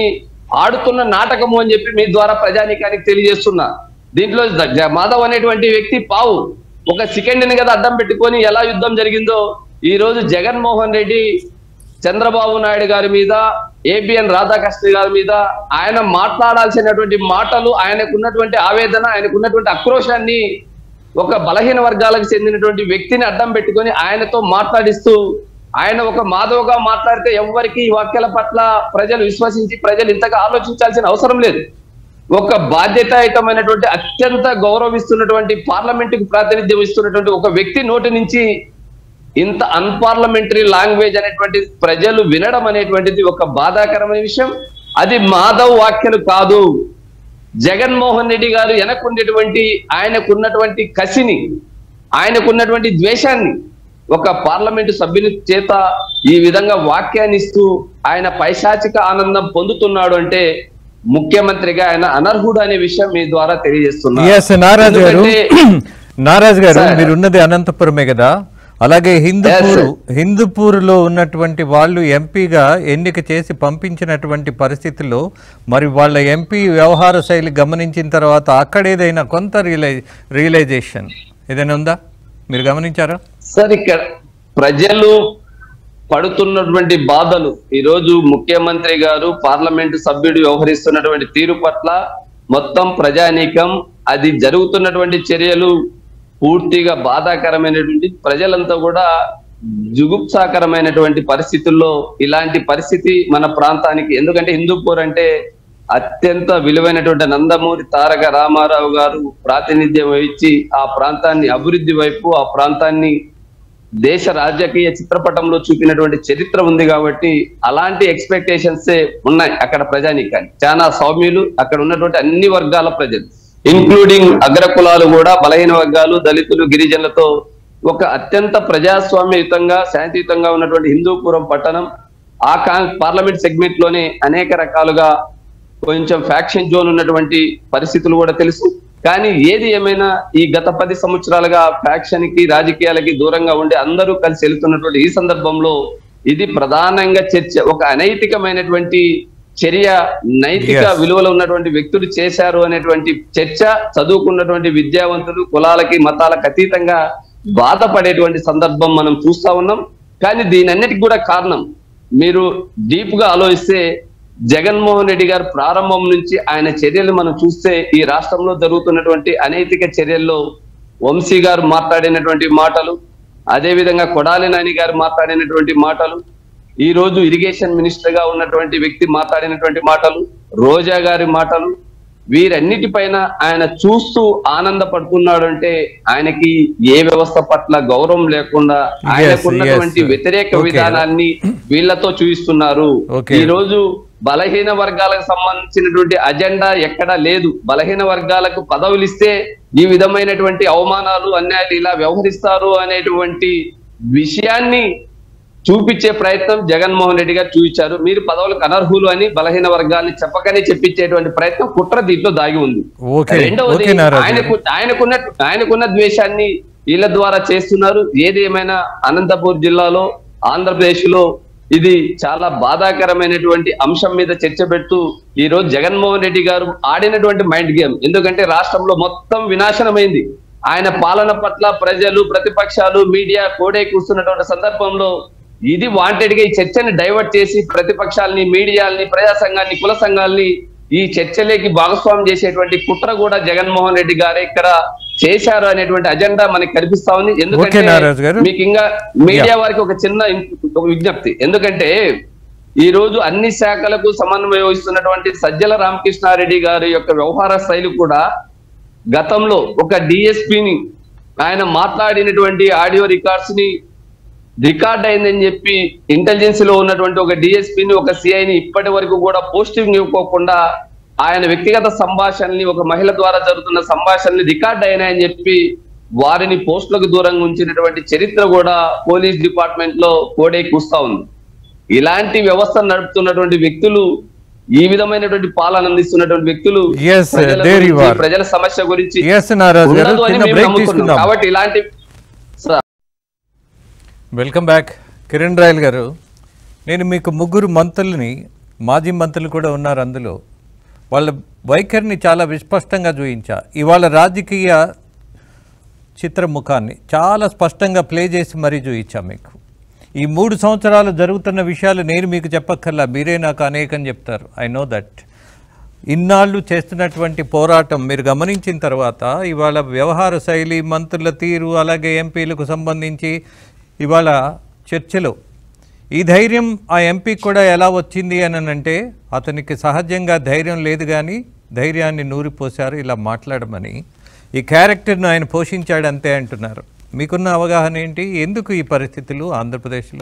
ఆడుతున్న నాటకము అని చెప్పి మీ ద్వారా ప్రజానీకానికి తెలియజేస్తున్నా దీంట్లో జ- జ- మాధవ్ అనేటువంటి వ్యక్తి పావు ఒక సెకండ్ ని కదా అడ్డం పెట్టుకొని ఎలా యుద్ధం జరిగిందో ఈ రోజు జగన్మోహన్ రెడ్డి చంద్రబాబు నాయుడు గారి మీద ఏబిఎన్ రాధాకృష్ణ గారి మీద ఆయన మాట్లాడాల్సినటువంటి మాటలు ఆయనకున్నటువంటి ఆవేదన ఆయనకున్నటువంటి ఆక్రోశాన్ని ఒక బలహీన వర్గాలకు చెందినటువంటి వ్యక్తిని అడ్డం పెట్టుకొని ఆయనతో మాట్లాడిస్తూ ఆయన ఒక మాధవగా మాట్లాడితే ఎవరికి ఈ వాక్యాల పట్ల ప్రజలు విశ్వసించి ప్రజలు ఇంతగా ఆలోచించాల్సిన అవసరం లేదు ఒక బాధ్యతాయుతమైనటువంటి అత్యంత గౌరవిస్తున్నటువంటి పార్లమెంట్ కు ప్రాతినిధ్యం ఇస్తున్నటువంటి ఒక వ్యక్తి నోటి నుంచి ఇంత అన్పార్లమెంటరీ లాంగ్వేజ్ అనేటువంటి ప్రజలు వినడం అనేటువంటిది ఒక బాధాకరమైన విషయం అది మాధవ్ వ్యాఖ్యలు కాదు జగన్మోహన్ రెడ్డి గారు వెనక్కున్నటువంటి ఆయనకున్నటువంటి కసిని ఆయనకున్నటువంటి ద్వేషాన్ని ఒక పార్లమెంటు సభ్యుని చేత ఈ విధంగా వ్యాఖ్యాన్ని ఇస్తూ ఆయన పైశాచిక ఆనందం పొందుతున్నాడు అంటే ముఖ్యమంత్రిగా ఆయన అనర్హుడు అనే విషయం మీ ద్వారా తెలియజేస్తున్నారు ఎస్ నారాజ్ గారు ఎందుకంటే- నారాజ్ గారు సార్. మీరున్నది అనంతపురమే కదా అలాగే హిందూపూర్ Yes, హిందూపూర్లో ఉన్నటువంటి వాళ్ళు ఎంపీగా ఎన్నిక చేసి పంపించినటువంటి పరిస్థితుల్లో మరి వాళ్ళ ఎంపీ వ్యవహార శైలి గమనించిన తర్వాత అక్కడ ఏదైనా కొంత రియలై రియలైజేషన్ ఏదైనా ఉందా మీరు గమనించారా సార్ ఇక్కడ ప్రజలు పడుతున్నటువంటి బాధలు ఈ రోజు ముఖ్యమంత్రి గారు పార్లమెంటు సభ్యుడు వ్యవహరిస్తున్నటువంటి తీరు పట్ల మొత్తం ప్రజానీకం అది జరుగుతున్నటువంటి చర్యలు పూర్తిగా బాధాకరమైనటువంటి ప్రజలంతా కూడా జుగుప్సాకరమైనటువంటి పరిస్థితుల్లో ఇలాంటి పరిస్థితి మన ప్రాంతానికి ఎందుకంటే హిందూపూర్ అంటే అత్యంత విలువైనటువంటి నందమూరి తారక రామారావు గారు ప్రాతినిధ్యం వహించి ఆ ప్రాంతాన్ని అభివృద్ధి వైపు ఆ ప్రాంతాన్ని దేశ రాజకీయ చిత్రపటంలో చూపినటువంటి చరిత్ర ఉంది కాబట్టి అలాంటి ఎక్స్పెక్టేషన్స్ ఉన్నాయి అక్కడ ప్రజానీకానికి చాలా సౌమ్యులు అక్కడ ఉన్నటువంటి అన్ని వర్గాల ప్రజలు ఇంక్లూడింగ్ అగ్రకులాలు కూడా బలహీన వర్గాలు దళితులు గిరిజనులతో ఒక అత్యంత ప్రజాస్వామ్యయుతంగా శాంతియుతంగా ఉన్నటువంటి హిందూపురం పట్టణం ఆ కా- పార్లమెంట్ సెగ్మెంట్ లోనే అనేక రకాలుగా కొంచెం ఫ్యాక్షన్ జోన్ ఉన్నటువంటి పరిస్థితులు కూడా తెలుసు కానీ ఏది ఏమైనా ఈ గత పది సంవత్సరాలుగా ఫ్యాక్షన్ కి రాజకీయాలకి దూరంగా ఉండి అందరూ కలిసి వెళ్తున్నటువంటి ఈ సందర్భంలో ఇది ప్రధానంగా చర్చ ఒక అనైతికమైనటువంటి చర్య నైతిక Yes. విలువలు ఉన్నటువంటి వ్యక్తులు చేశారు అనేటువంటి చర్చ చదువుకున్నటువంటి విద్యావంతులు కులాలకి మతాలకు అతీతంగా బాధపడేటువంటి సందర్భం మనం చూస్తా ఉన్నాం కానీ దీని అన్నిటికి కూడా కారణం మీరు డీప్ గా ఆలోచిస్తే జగన్మోహన్ రెడ్డి గారు ప్రారంభం నుంచి ఆయన చర్యలు మనం చూస్తే ఈ రాష్ట్రంలో జరుగుతున్నటువంటి అనైతిక చర్యల్లో వంశీ గారు మాట్లాడినటువంటి మాటలు అదే విధంగా కొడాలి నాని గారు మాట్లాడినటువంటి మాటలు ఈ రోజు ఇరిగేషన్ మినిస్టర్ గా ఉన్నటువంటి వ్యక్తి మాట్లాడినటువంటి మాటలు రోజా గారి మాటలు వీరన్నిటిపైన ఆయన చూస్తూ ఆనందపడుతున్నాడు అంటే ఆయనకి ఏ వ్యవస్థ పట్ల గౌరవం లేకుండా ఆయనకున్నటువంటి yes. వ్యతిరేక Okay. విధానాన్ని వీళ్ళతో చూపిస్తున్నారు Okay. ఈ రోజు బలహీన వర్గాలకు సంబంధించినటువంటి అజెండా ఎక్కడా లేదు బలహీన వర్గాలకు పదవులు ఇస్తే ఈ విధమైనటువంటి అవమానాలు అన్యాయాలు ఇలా వ్యవహరిస్తారు అనేటువంటి విషయాన్ని చూపించే ప్రయత్నం జగన్మోహన్ రెడ్డి గారు చూపించారు మీరు పదవులకు అనర్హులు అని బలహీన వర్గాన్ని చెప్పకనే చెప్పించేటువంటి ప్రయత్నం కుట్ర దీంట్లో దాగి ఉంది ఓకే రెండవది ఓకే నారాజ్ గారు. ఆయనకు ఆయనకున్న ఆయనకున్న ద్వేషాన్ని వీళ్ళ ద్వారా చేస్తున్నారు ఏది ఏమైనా అనంతపూర్ జిల్లాలో ఆంధ్రప్రదేశ్ లో ఇది చాలా బాధాకరమైనటువంటి అంశం మీద చర్చ పెడుతూ ఈ రోజు జగన్మోహన్ రెడ్డి గారు ఆడినటువంటి మైండ్ గేమ్ ఎందుకంటే రాష్ట్రంలో మొత్తం వినాశనమైంది ఆయన పాలన పట్ల ప్రజలు ప్రతిపక్షాలు మీడియా కోడే కూస్తున్నటువంటి సందర్భంలో ఇది వాంటెడ్ గా ఈ చర్చని డైవర్ట్ చేసి ప్రతిపక్షాలని మీడియాల్ని ప్రజా సంఘాన్ని కుల సంఘాల్ని ఈ చర్చలోకి భాగస్వామ్యం చేసేటువంటి కుట్ర కూడా జగన్మోహన్ రెడ్డి గారు ఇక్కడ చేశారు అనేటువంటి అజెండా మనకి కనిపిస్తా ఉంది ఎందుకంటే నారాజు గారు. మీకు ఇంకా మీడియా వారికి ఒక చిన్న ఇన్- ఒక విజ్ఞప్తి ఎందుకంటే ఈ రోజు అన్ని శాఖలకు సమన్వయం వహిస్తున్నటువంటి సజ్జల రామకృష్ణారెడ్డి గారి యొక్క వ్యవహార శైలి కూడా గతంలో ఒక డిఎస్పిని ఆయన మాట్లాడినటువంటి ఆడియో రికార్డ్స్ ని రికార్డ్ అయిందని చెప్పి ఇంటెలిజెన్స్ లో ఉన్నటువంటి ఒక డిఎస్పీని ఒక సిఐని ఇప్పటి వరకు కూడా పోస్టింగ్ ఇవ్వకోకుండా ఆయన వ్యక్తిగత సంభాషణల్ని ఒక మహిళ ద్వారా జరుగుతున్న సంభాషణల్ని రికార్డ్ అయినాయని చెప్పి వారిని పోస్టులకు దూరంగా ఉంచినటువంటి చరిత్ర కూడా పోలీస్ డిపార్ట్మెంట్ లో కోడే కూస్తా ఉంది ఇలాంటి వ్యవస్థ నడుపుతున్నటువంటి వ్యక్తులు ఈ విధమైనటువంటి పాలన అందిస్తున్నటువంటి వ్యక్తులు Yes, ప్రజల there you గురించి, are. ప్రజల సమస్య గురించి Yes, నారాజు గారు. ఉండదు అని చిన్న మేము break నమ్ముతున్నాం. తీసుకుందాం. కాబట్టి ఇలాంటి sir welcome back Kiran Royal garu నేను మీకు ముగ్గురు మంత్రుల్ని మాజీ మంత్రులు కూడా ఉన్నారు అందులో వాళ్ళ వైఖరిని చాలా విస్పష్టంగా చూయించా ఇవాళ రాజకీయ చిత్రముఖాన్ని చాలా స్పష్టంగా ప్లే చేసి మరీ చూయించా మీకు ఈ మూడు సంవత్సరాలు జరుగుతున్న విషయాలు నేను మీకు చెప్పక్కర్లా మీరే నాకు అనేకం చెప్తారు ఐ నో దట్ ఇన్నాళ్ళు చేస్తున్నటువంటి పోరాటం మీరు గమనించిన తర్వాత ఇవాళ వ్యవహార శైలి మంత్రుల తీరు అలాగే ఎంపీలకు సంబంధించి ఇవాళ చర్చలు ఈ ధైర్యం ఆ ఎంపీకి కూడా ఎలా వచ్చింది అని అంటే అతనికి సహజంగా ధైర్యం లేదు కానీ ధైర్యాన్ని నూరిపోశారు ఇలా మాట్లాడమని ఈ క్యారెక్టర్ను ఆయన పోషించాడు అంతే అంటున్నారు మీకున్న అవగాహన ఏంటి ఎందుకు ఈ పరిస్థితులు ఆంధ్రప్రదేశ్లో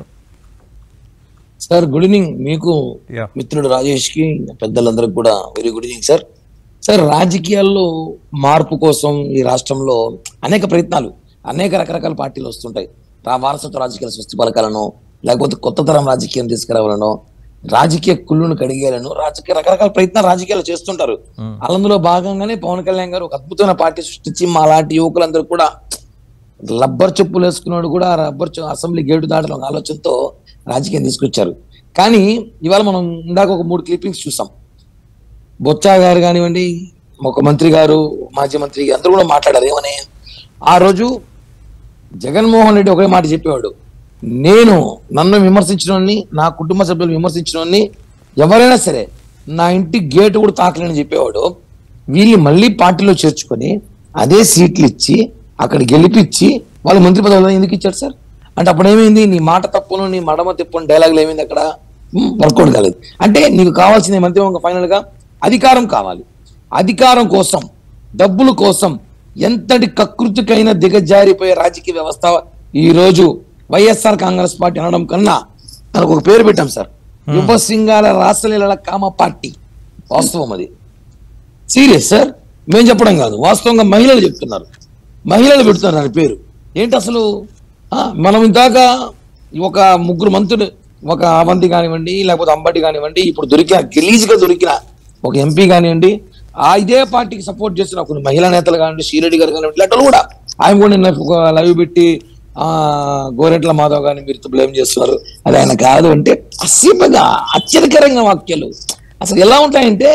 సార్ గుడ్ ఈవినింగ్ మీకు Yeah. మిత్రుడు రాజేష్ కి పెద్దలందరికి కూడా very good evening sir sir రాజకీయాల్లో మార్పు కోసం ఈ రాష్ట్రంలో అనేక ప్రయత్నాలు అనేక రకరకాల పార్టీలు వస్తుంటాయి రా వారసత్వ రాజకీయాల సృష్టి పలకాలను లేకపోతే కొత్త తరం రాజకీయం తీసుకురావాలను రాజకీయ కుళ్ళును కడిగేయాలను రాజకీయ రకరకాల ప్రయత్నాలు రాజకీయాలు చేస్తుంటారు అందులో భాగంగానే పవన్ కళ్యాణ్ గారు ఒక అద్భుతమైన పార్టీ సృష్టించి మా లాంటి యువకులందరూ కూడా రబ్బర్ చెప్పులు వేసుకున్నాడు కూడా ఆ రబ్బర్ చె- అసెంబ్లీ గేటు దాటడం ఒక ఆలోచనతో రాజకీయం తీసుకొచ్చారు కానీ ఇవాళ మనం ఇందాక ఒక మూడు క్లిప్పింగ్స్ చూసాం బొత్స గారు కానివ్వండి ఒక మంత్రి గారు మాజీ మంత్రి అందరూ కూడా మాట్లాడారు ఏమని ఆ రోజు జగన్మోహన్ రెడ్డి ఒకే మాట చెప్పేవాడు నేను నన్ను విమర్శించిన నా కుటుంబ సభ్యులు విమర్శించిన ఎవరైనా సరే నా ఇంటి గేటు కూడా తాకలేని చెప్పేవాడు వీళ్ళు మళ్ళీ పార్టీలో చేర్చుకొని అదే సీట్లు ఇచ్చి అక్కడ గెలిపించి వాళ్ళు మంత్రి పదవులు ఎందుకు ఇచ్చారు సార్ అంటే అప్పుడు ఏమైంది నీ మాట తప్పును నీ మడమ తిప్పును డైలాగులు ఏమైంది అక్కడ వర్కౌట్ కాలేదు అంటే నీకు కావాల్సింది మంత్రి ఫైనల్ గా అధికారం కావాలి అధికారం కోసం డబ్బుల కోసం ఎంతటి కకృతికైనా దిగజారిపోయే రాజకీయ వ్యవస్థ ఈ రోజు వైఎస్ఆర్ కాంగ్రెస్ పార్టీ అనడం కన్నా మనకు ఒక పేరు పెట్టాం సార్ యువ సింగాల రాసలీల కామ పార్టీ వాస్తవం అది సీరియస్ సార్ మేము చెప్పడం కాదు వాస్తవంగా మహిళలు చెప్తున్నారు మహిళలు పెడుతున్నారు దాని పేరు ఏంటి అసలు ఆ, మనం ఇందాక ఒక ముగ్గురు మంత్రులు ఒక అవంతి కానివ్వండి లేకపోతే అంబటి కానివ్వండి ఇప్పుడు దొరికిన గెలీజ్గా దొరికిన ఒక ఎంపీ కానివ్వండి ఆ ఇదే పార్టీకి సపోర్ట్ చేస్తున్న కొన్ని మహిళా నేతలు కానివ్వండి శ్రీరెడ్డి గారు కానివ్వండి ఇలాంటి వాళ్ళు కూడా ఆయన కూడా నిన్న ఒక లైవ్ పెట్టి ఆ గోరెట్ల మాధవ్ గారిని మీరు బ్లేమ్ చేస్తున్నారు అది ఆయన కాదు అంటే అసీమగా ఆశ్చర్యకరంగా వాక్యాలు అసలు ఎలా ఉంటాయంటే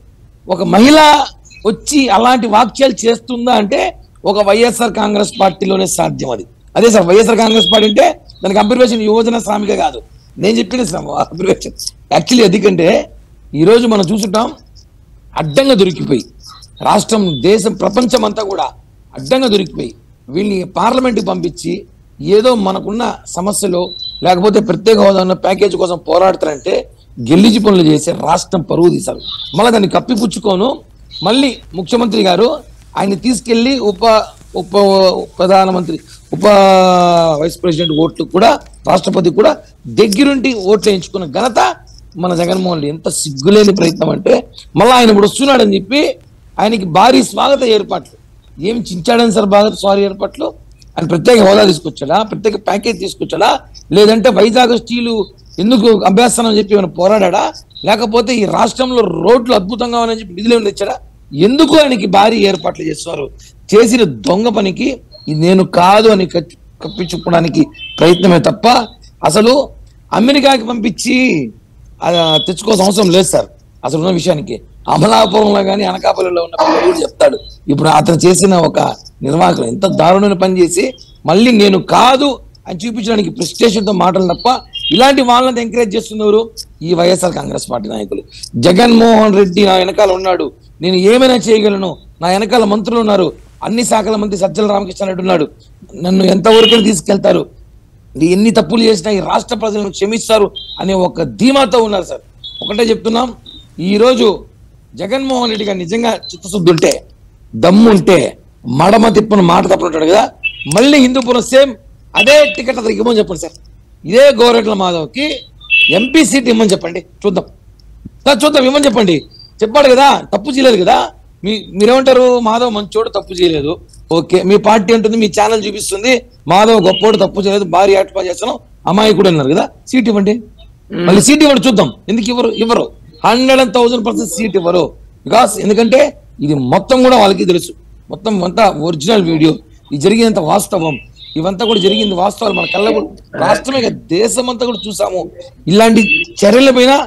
ఒక మహిళ వచ్చి అలాంటి వాక్యాలు చేస్తుందా అంటే ఒక వైఎస్ఆర్ కాంగ్రెస్ పార్టీలోనే సాధ్యం అది అదే సార్ వైఎస్ఆర్ కాంగ్రెస్ పార్టీ అంటే దానికి అబ్జర్వేషన్ యువజన శ్రామిక కాదు నేను చెప్పిన అబ్జర్వేషన్ యాక్చువల్లీ ఎందుకంటే ఈ రోజు మనం చూసుంటాం అడ్డంగా దొరికిపోయి రాష్ట్రం దేశం ప్రపంచం అంతా కూడా అడ్డంగా దొరికిపోయి వీళ్ళని పార్లమెంట్కి పంపించి ఏదో మనకున్న సమస్యలు లేకపోతే ప్రత్యేక హోదా ఉన్న ప్యాకేజ్ కోసం పోరాడతారంటే గెలిచి పనులు చేసి రాష్ట్రం పరువు తీశారు మళ్ళీ దాన్ని కప్పిపుచ్చుకోను మళ్ళీ ముఖ్యమంత్రి గారు ఆయన తీసుకెళ్లి ఉప ఉప ప్రధానమంత్రి ఉప వైస్ ప్రెసిడెంట్ ఓట్లు కూడా రాష్ట్రపతి కూడా దగ్గరుండి ఓట్లు వేయించుకున్న ఘనత మన జగన్మోహన్ రెడ్డి ఎంత సిగ్గులేని ప్రయత్నం అంటే మళ్ళీ ఆయన ఇప్పుడు వస్తున్నాడని చెప్పి ఆయనకి భారీ స్వాగత ఏర్పాట్లు ఏం చించాడని సార్ బాగా సారీ ఏర్పాట్లు ఆయన ప్రత్యేక హోదా తీసుకొచ్చాడా ప్రత్యేక ప్యాకేజ్ తీసుకొచ్చాడా లేదంటే వైజాగ్ స్టీలు ఎందుకు అభ్యాసనం చెప్పి ఏమైనా పోరాడా లేకపోతే ఈ రాష్ట్రంలో రోడ్లు అద్భుతంగా ఉన్నాయని చెప్పి నిధులు ఏమైనా తెచ్చాడా ఎందుకు ఆయనకి భారీ ఏర్పాట్లు చేస్తున్నారు చేసిన దొంగ పనికి ఇది నేను కాదు అని కప్పి- కప్పించుకోవడానికి ప్రయత్నమే తప్ప అసలు అమెరికాకి పంపించి ఆ, తెచ్చుకోవాల్సిన అవసరం లేదు సార్ అసలు ఉన్న విషయానికి అమలాపురంలో కానీ అనకాపల్లిలో ఉన్న పిల్లలు కూడా చెప్తాడు ఇప్పుడు అతను చేసిన ఒక నిర్వాహకులు ఎంత దారుణమైన పని చేసి మళ్ళీ నేను కాదు అని చూపించడానికి ప్రెస్టేషన్తో మాటలు తప్ప ఇలాంటి వాళ్ళని ఎంకరేజ్ చేస్తున్నారు ఈ వైఎస్ఆర్ కాంగ్రెస్ పార్టీ నాయకులు జగన్మోహన్ రెడ్డి నా వెనకాల ఉన్నాడు నేను ఏమైనా చేయగలను నా వెనకాల మంత్రులు ఉన్నారు అన్ని శాఖల మంత్రి సజ్జల రామకృష్ణ రెడ్డి ఉన్నాడు నన్ను ఎంతవరకు తీసుకెళ్తారు ఇది ఎన్ని తప్పులు చేసినా ఈ రాష్ట్ర ప్రజలను క్షమిస్తారు అనే ఒక ధీమాతో ఉన్నారు సార్ ఒకటే చెప్తున్నాం ఈ రోజు జగన్మోహన్ రెడ్డి గారు నిజంగా చిత్తశుద్ధి ఉంటే దమ్ము ఉంటే మడమ తిప్పున మాట తప్పుంటాడు కదా మళ్ళీ హిందూపురం సేమ్ అదే టికెట్ అతనికి ఇవ్వమని చెప్పండి సార్ ఇదే గోరెట్ల మాధవ్కి ఎంపీ సీట్ ఇవ్వమని చెప్పండి చూద్దాం సార్ చూద్దాం ఇవ్వమని చెప్పండి చెప్పాడు కదా తప్పు చేయలేదు కదా మీ మీరేమంటారు మాధవ్ మంచోడు తప్పు చేయలేదు ఓకే మీ పార్టీ అంటుంది మీ ఛానల్ చూపిస్తుంది మాధవ్ గొప్పోడు తప్పు చేయలేదు భారీ ఆటపా చేస్తున్నాం అమాయకుడు అన్నారు కదా సీట్ ఇవ్వండి మళ్ళీ సీట్ ఇవ్వండి చూద్దాం ఎందుకు ఇవ్వరు ఇవ్వరు hundred and thousand percent seat ఇవ్వరు బికాస్ ఎందుకంటే ఇది మొత్తం కూడా వాళ్ళకి తెలుసు మొత్తం అంతా ఒరిజినల్ వీడియో ఇది జరిగినంత వాస్తవం ఇవంతా కూడా జరిగింది వాస్తవాలు మన కళ్ళ కూడా రాష్ట్రమే కాదు, దేశం అంతా కూడా చూసాము ఇలాంటి చర్యల పైన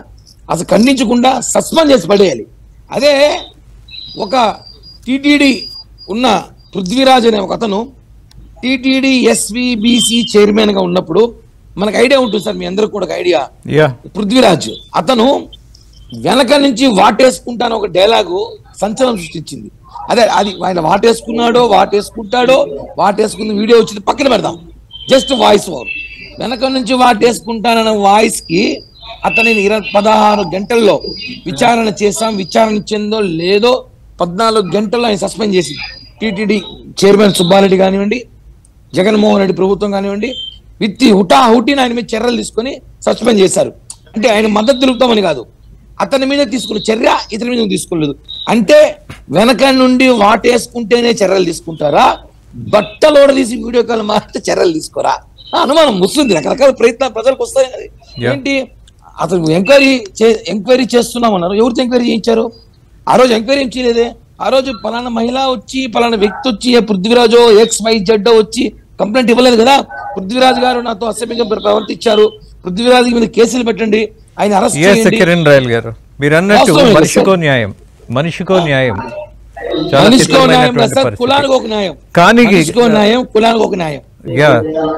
అసలు ఖండించకుండా సస్పెండ్ చేసి పడేయాలి అదే ఒక టిటిడి ఉన్న పృథ్వీరాజ్ అనే ఒక అతను టిటిడి ఎస్విబిసి చైర్మన్ గా ఉన్నప్పుడు మనకు ఐడియా ఉంటుంది సార్ మీ అందరికి కూడా ఒక ఐడియా యా పృథ్వీరాజ్ అతను వెనక నుంచి వాటేసుకుంటాను ఒక డైలాగు సంచలనం సృష్టించింది అదే అది ఆయన వాటేసుకున్నాడో వాటేసుకుంటాడో వాటేసుకున్న వీడియో వచ్చింది పక్కన పెడదాం జస్ట్ వాయిస్ ఓవర్ వెనక నుంచి వాటేసుకుంటానన్న వాయిస్ కి అతని ఇరవై పదహారు గంటల్లో విచారణ చేశాం విచారణ చెందో లేదో పద్నాలుగు గంటల్లో ఆయన సస్పెండ్ చేసి టిటిడి చైర్మన్ సుబ్బారెడ్డి కానివ్వండి జగన్మోహన్ రెడ్డి ప్రభుత్వం కానివ్వండి విత్ హుటా హుటిని ఆయన మీద చర్యలు తీసుకొని సస్పెండ్ చేశారు అంటే ఆయన మద్దతు తెలుపుతామని కాదు అతని మీద తీసుకున్న చర్య ఇతని మీద తీసుకోలేదు అంటే వెనక నుండి వాటేసుకుంటేనే చర్యలు తీసుకుంటారా బట్టలోడ తీసి వీడియో కాల్ మారితే చర్యలు తీసుకోరా ఆ అనుమానం వస్తుంది రకరకాల ప్రయత్నాలు ప్రజలకు వస్తాయి అది Yeah. ఏంటి అతను ఎంక్వైరీ ఎంక్వైరీ చేస్తున్నామన్నారు ఎవరితో ఎంక్వైరీ చేయించారు ఆ రోజు ఎంక్వైరీ ఏం చేయలేదే ఆ రోజు పలానా మహిళ వచ్చి పలానా వ్యక్తి వచ్చి ఏ పృథ్వీరాజో ఎక్స్ వై జెడ్ వచ్చి కంప్లైంట్ ఇవ్వలేదు కదా పృథ్వీరాజ్ గారు నాతో అసభ్యంగా ప్రవర్తించారు పృథ్వీరాజ్ మీద కేసులు పెట్టండి ఆయన అరెస్ట్ ఎస్ చేయండి కిరణ్ రాయల్ గారు మీరు అన్నట్టు వాస్తవమే కదా మనిషికో సార్? న్యాయం మనిషికో న్యాయం చాలా మనిషికో న్యాయం కాదు చిత్రమైనటువంటి సార్ పరిస్థితి. కులానికి ఒక న్యాయం కానీ మనిషికో న్యాయం కులానికి ఒక న్యాయం యా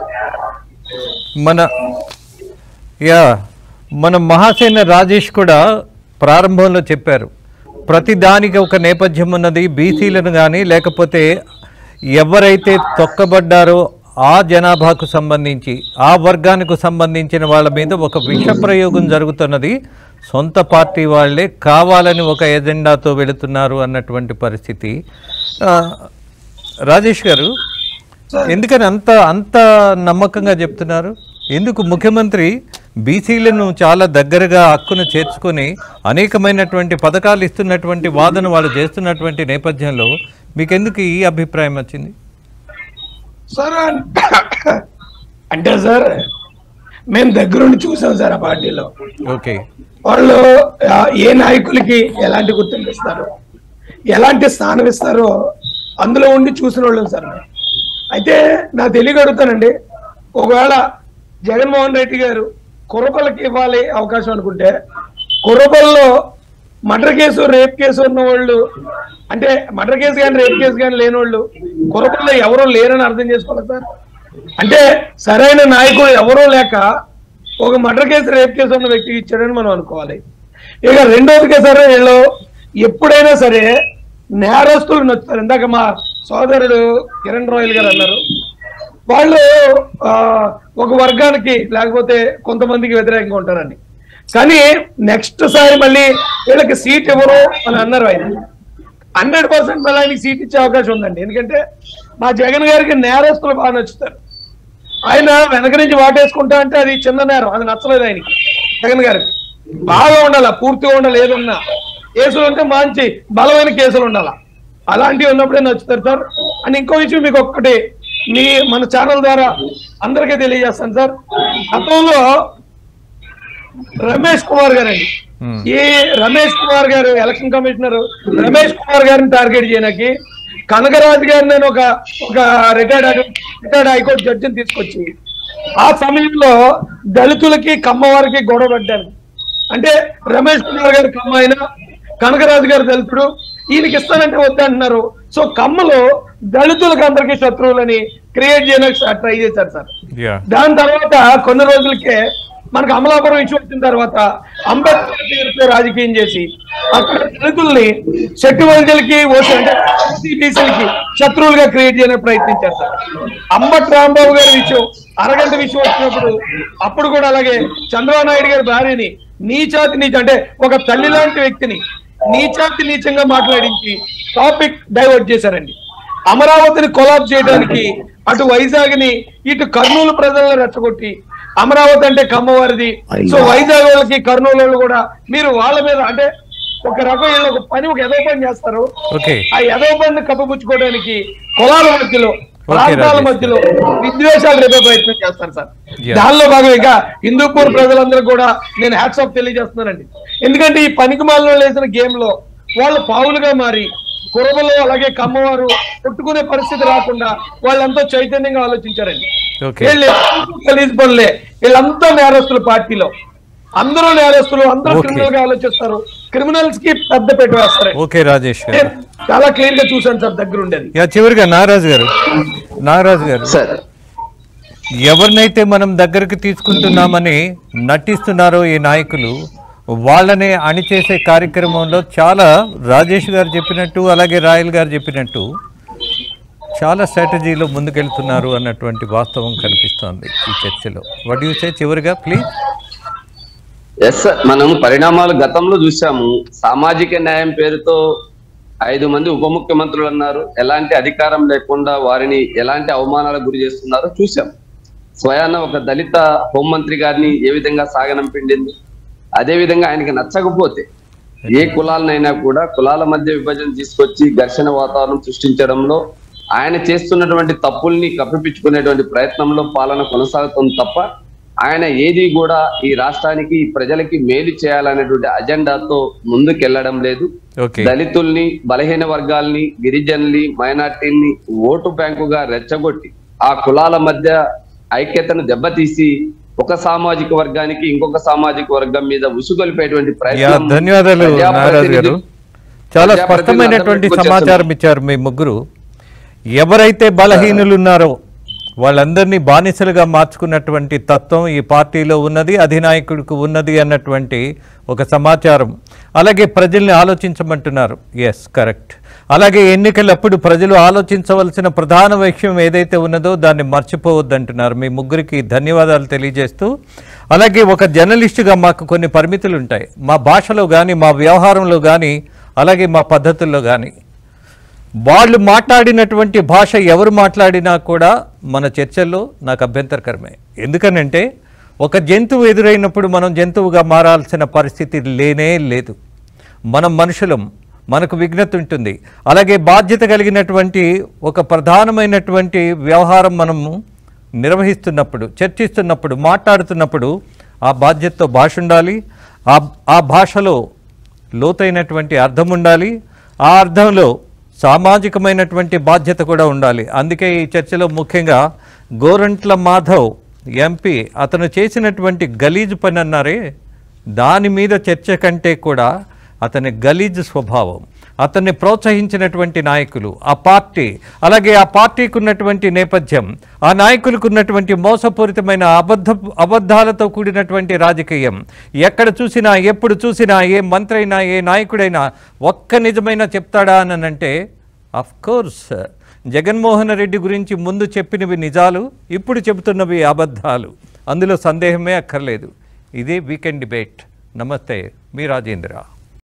మన యా మన మహాసేన రాజేష్ కూడా ప్రారంభంలో చెప్పారు ప్రతి దానికి ఒక నేపథ్యం ఉన్నది బీసీలను కానీ లేకపోతే ఎవరైతే తొక్కబడ్డారో ఆ జనాభాకు సంబంధించి ఆ వర్గానికి సంబంధించిన వాళ్ళ మీద ఒక విష ప్రయోగం జరుగుతున్నది సొంత పార్టీ వాళ్ళే కావాలని ఒక ఎజెండాతో వెళుతున్నారు అన్నటువంటి పరిస్థితి ఆ, రాజేష్ గారు ఎందుకని అంత అంత నమ్మకంగా చెప్తున్నారు ఎందుకు ముఖ్యమంత్రి బీసీలను చాలా దగ్గరగా హక్కును చేర్చుకొని అనేకమైనటువంటి పథకాలు ఇస్తున్నటువంటి వాదన వాళ్ళు చేస్తున్నటువంటి నేపథ్యంలో మీకెందుకు ఈ అభిప్రాయం వచ్చింది సార్ అంటే సార్ మేము దగ్గరుండి చూసాం సార్ ఆ పార్టీలో ఓకే వాళ్ళు ఆ, ఏ నాయకులకి ఎలాంటి గుర్తింపు ఇస్తారు ఎలాంటి స్థానం ఇస్తారో అందులో ఉండి చూసిన వాళ్ళం సార్ మేము. అయితే నా తెలియక అడుగుతానండి ఒకవేళ జగన్మోహన్ రెడ్డి గారు కుర్రపల్లకి ఇవ్వాలి అవకాశం అనుకుంటే కుర్రపల్లిలో మర్డర్ కేసు రేప్ కేసు ఉన్న వాళ్ళు అంటే మర్డర్ కేసు కానీ రేప్ కేసు కానీ లేని వాళ్ళు కుర్రపల్లిలో ఎవరో లేరని అర్థం చేసుకోవాలి సార్ అంటే సరైన నాయకుడు ఎవరో లేక ఒక మర్డర్ కేసు రేప్ కేసు ఉన్న వ్యక్తికి ఇచ్చాడని మనం అనుకోవాలి ఇక రెండోదిగా సరే వీళ్ళు ఎప్పుడైనా సరే నేరస్తులు నచ్చుతారు ఇందాక మా సోదరుడు కిరణ్ రాయల్ గారు అన్నారు వాళ్ళు ఆ, ఒక వర్గానికి లేకపోతే కొంతమందికి వ్యతిరేకంగా ఉంటారని కానీ నెక్స్ట్ సారి మళ్ళీ వీళ్ళకి సీట్ ఇవ్వరు అని అన్నారు ఆయన హండ్రెడ్ పర్సెంట్ మళ్ళీ ఆయనకి సీట్ ఇచ్చే అవకాశం ఉందండి ఎందుకంటే మా జగన్ గారికి నేరస్తులు బాగా నచ్చుతారు ఆయన వెనక నుంచి వాటేసుకుంటా అంటే అది చిన్న నేరం అది నచ్చలేదు ఆయనకి జగన్ గారికి బాగా ఉండాలా పూర్తిగా ఉండాలి ఏదున్నా కేసులు ఉంటే మంచి బలమైన కేసులు ఉండాలా అలాంటివి ఉన్నప్పుడే నచ్చుతారు సార్ అండ్ ఇంకో విషయం మీకు ఒక్కటి మీ మన ఛానల్ ద్వారా అందరికీ తెలియజేస్తాను సార్ గతంలో రమేష్ కుమార్ గారండి ఈ రమేష్ కుమార్ గారు ఎలక్షన్ కమిషనర్ రమేష్ కుమార్ గారిని టార్గెట్ చేయడానికి కనకరాజు గారిని నేను ఒక ఒక రిటైర్డ్ రిటైర్డ్ హైకోర్టు జడ్జిని తీసుకొచ్చి ఆ సమయంలో దళితులకి కమ్మవారికి గొడవ పడ్డాను అంటే రమేష్ కుమార్ గారు కమ్మ అయినా కనకరాజు గారు దళితుడు ఈయనకి ఇస్తానంటే వద్దంటున్నారు సో కమ్మలు దళితులకు అందరికీ శత్రువులని క్రియేట్ చేయడానికి ట్రై చేశారు సార్ యా దాని తర్వాత కొన్ని రోజులకే మనకు అమలాపురం ఇష్యూ వచ్చిన తర్వాత అంబేద్కర్ పేరుతో రాజకీయం చేసి అక్కడ దళితుల్ని శెట్టి వంజలకి ఓటు అంటే బీసీలకి శత్రువులుగా క్రియేట్ చేయడానికి ప్రయత్నించారు సార్ అంబట్ రాంబాబు గారి విషయం అరగంట విషయం వచ్చినప్పుడు అప్పుడు కూడా అలాగే చంద్రబాబు నాయుడు గారి భార్యని నీచాతి నీచ అంటే ఒక తల్లి లాంటి వ్యక్తిని నీచాతి నీచంగా మాట్లాడించి టాపిక్ డైవర్ట్ చేశారండి అమరావతిని కొలాబ్ చేయడానికి అటు వైజాగ్ ని ఇటు కర్నూలు ప్రజలను రెచ్చగొట్టి అమరావతి అంటే కమ్మవారిది సో వైజాగ్ వాళ్ళకి కర్నూలు వాళ్ళు కూడా మీరు వాళ్ళ మీద అంటే ఒక రకం వీళ్ళు ఒక పని ఒక ఎదో పని చేస్తారు ఓకే ఆ ఎదో పనిని కప్పపుచ్చుకోవడానికి కులాల మధ్యలో ఓకే, ప్రాంతాల రాజేష్. మధ్యలో విద్వేషాలు రేపే ప్రయత్నం చేస్తారు సార్ Yeah. దానిలో భాగంగా హిందూపూర్ ప్రజలందరూ కూడా నేను హ్యాట్స్ ఆఫ్ తెలియజేస్తున్నానండి ఎందుకంటే ఈ పనికి మాలలో వేసిన గేమ్ లో వాళ్ళు పావులుగా మారి కురబలో అలాగే కమ్మవారు కొట్టుకునే పరిస్థితి రాకుండా వాళ్ళంతా చైతన్యంగా ఆలోచించారండి ఓకే వీళ్ళు గలీజ్ పనులే వీళ్ళంతా నేరస్తులు పార్టీలో అందరూ నేరస్తులు అందరూ Okay. క్రిమినల్ గా ఆలోచిస్తారు క్రిమినల్స్ కి పెద్ద పెట్టు వేస్తారు ఓకే రాజేష్ గారు నేను చాలా క్లియర్ గా చూసాను సార్ దగ్గర ఉండేది యా చివరిగా నాగరాజు గారు నాగరాజు గారు సార్ ఎవరినైతే మనం దగ్గరికి తీసుకుంటున్నామని నటిస్తున్నారో ఈ నాయకులు వాళ్ళనే అణిచేసే కార్యక్రమంలో చాలా రాజేష్ గారు చెప్పినట్టు అలాగే రాయల్ గారు చెప్పినట్టు చాలా స్ట్రాటజీలో ముందుకెళ్తున్నారు అన్నటువంటి వాస్తవం కనిపిస్తోంది ఈ చర్చలో వడ్ యూ సే చివరిగా ప్లీజ్ ఎస్ సార్ మనం పరిణామాలు గతంలో చూసాము సామాజిక న్యాయం పేరుతో ఐదు మంది ఉప ముఖ్యమంత్రులు అన్నారు ఎలాంటి అధికారం లేకుండా వారిని ఎలాంటి అవమానాలకు గురి చేస్తున్నారో చూసాం స్వయాన ఒక దళిత హోంమంత్రి గారిని ఏ విధంగా సాగనంపిండింది అదే విధంగా ఆయనకి నచ్చకపోతే ఏ కులాలనైనా కూడా కులాల మధ్య విభజన తీసుకొచ్చి ఘర్షణ వాతావరణం సృష్టించడంలో ఆయన చేస్తున్నటువంటి తప్పుల్ని కప్పిపించుకునేటువంటి ప్రయత్నంలో పాలన కొనసాగుతుంది తప్ప ఆయన ఏది కూడా ఈ రాష్ట్రానికి ఈ ప్రజలకి మేలు చేయాలనేటువంటి అజెండాతో ముందుకెళ్లడం లేదు ఓకే దళితుల్ని బలహీన వర్గాల్ని గిరిజనుల్ని మైనార్టీల్ని ఓటు బ్యాంకుగా రెచ్చగొట్టి ఆ కులాల మధ్య ఐక్యతను దెబ్బతీసి ఒక సామాజిక వర్గానికి ఇంకొక సామాజిక వర్గం మీద ఉసుగొలిపేటువంటి యా ప్రయత్నం ధన్యవాదాలు నాగరాజు గారు చాలా ప్రజాప్రతినిధులు స్పష్టమైనటువంటి అందరూ సమాచారం ఇచ్చారు మీ ముగ్గురు ఎవరైతే బలహీనులు ఉన్నారో వాళ్ళందరినీ బానిసలుగా మార్చుకున్నటువంటి తత్వం ఈ పార్టీలో ఉన్నది అధినాయకుడికి ఉన్నది అన్నటువంటి ఒక సమాచారం అలాగే ప్రజల్ని ఆలోచించమంటున్నారు ఎస్ కరెక్ట్ అలాగే ఎన్నికలప్పుడు ప్రజలు ఆలోచించవలసిన ప్రధాన విషయం ఏదైతే ఉన్నదో దాన్ని మర్చిపోవద్దంటున్నారు మీ ముగ్గురికి ధన్యవాదాలు తెలియజేస్తూ అలాగే ఒక జర్నలిస్టుగా మాకు కొన్ని పరిమితులు ఉంటాయి మా భాషలో కానీ మా వ్యవహారంలో కానీ అలాగే మా పద్ధతుల్లో కానీ వాళ్ళు మాట్లాడినటువంటి భాష ఎవరు మాట్లాడినా కూడా మన చర్చల్లో నాకు అభ్యంతరకరమే ఎందుకనంటే ఒక జంతువు ఎదురైనప్పుడు మనం జంతువుగా మారాల్సిన పరిస్థితి లేనే లేదు మనం మనుషులం మనకు విఘ్నత ఉంటుంది అలాగే బాధ్యత కలిగినటువంటి ఒక ప్రధానమైనటువంటి వ్యవహారం మనము నిర్వహిస్తున్నప్పుడు చర్చిస్తున్నప్పుడు మాట్లాడుతున్నప్పుడు ఆ బాధ్యతతో భాష ఉండాలి ఆ ఆ భాషలో లోతైనటువంటి అర్థం ఉండాలి ఆ అర్థంలో సామాజికమైనటువంటి బాధ్యత కూడా ఉండాలి అందుకే ఈ చర్చలో ముఖ్యంగా గోరంట్ల మాధవ్ ఎంపీ అతను చేసినటువంటి గలీజు పని అన్నారే దాని మీద చర్చ కంటే కూడా అతని గలీజు స్వభావం అతన్ని ప్రోత్సహించినటువంటి నాయకులు ఆ పార్టీ అలాగే ఆ పార్టీకి ఉన్నటువంటి నేపథ్యం ఆ నాయకులకు ఉన్నటువంటి మోసపూరితమైన అబద్ధ అబద్ధాలతో కూడినటువంటి రాజకీయం ఎక్కడ చూసినా ఎప్పుడు చూసినా ఏ మంత్రి అయినా ఏ నాయకుడైనా ఒక్క నిజమైన చెప్తాడా అని అంటే అఫ్ కోర్స్ జగన్మోహన్ రెడ్డి గురించి ముందు చెప్పినవి నిజాలు ఇప్పుడు చెబుతున్నవి అబద్ధాలు అందులో సందేహమే అక్కర్లేదు ఇదే వీకెండ్ డిబేట్ నమస్తే మీ రాజేంద్ర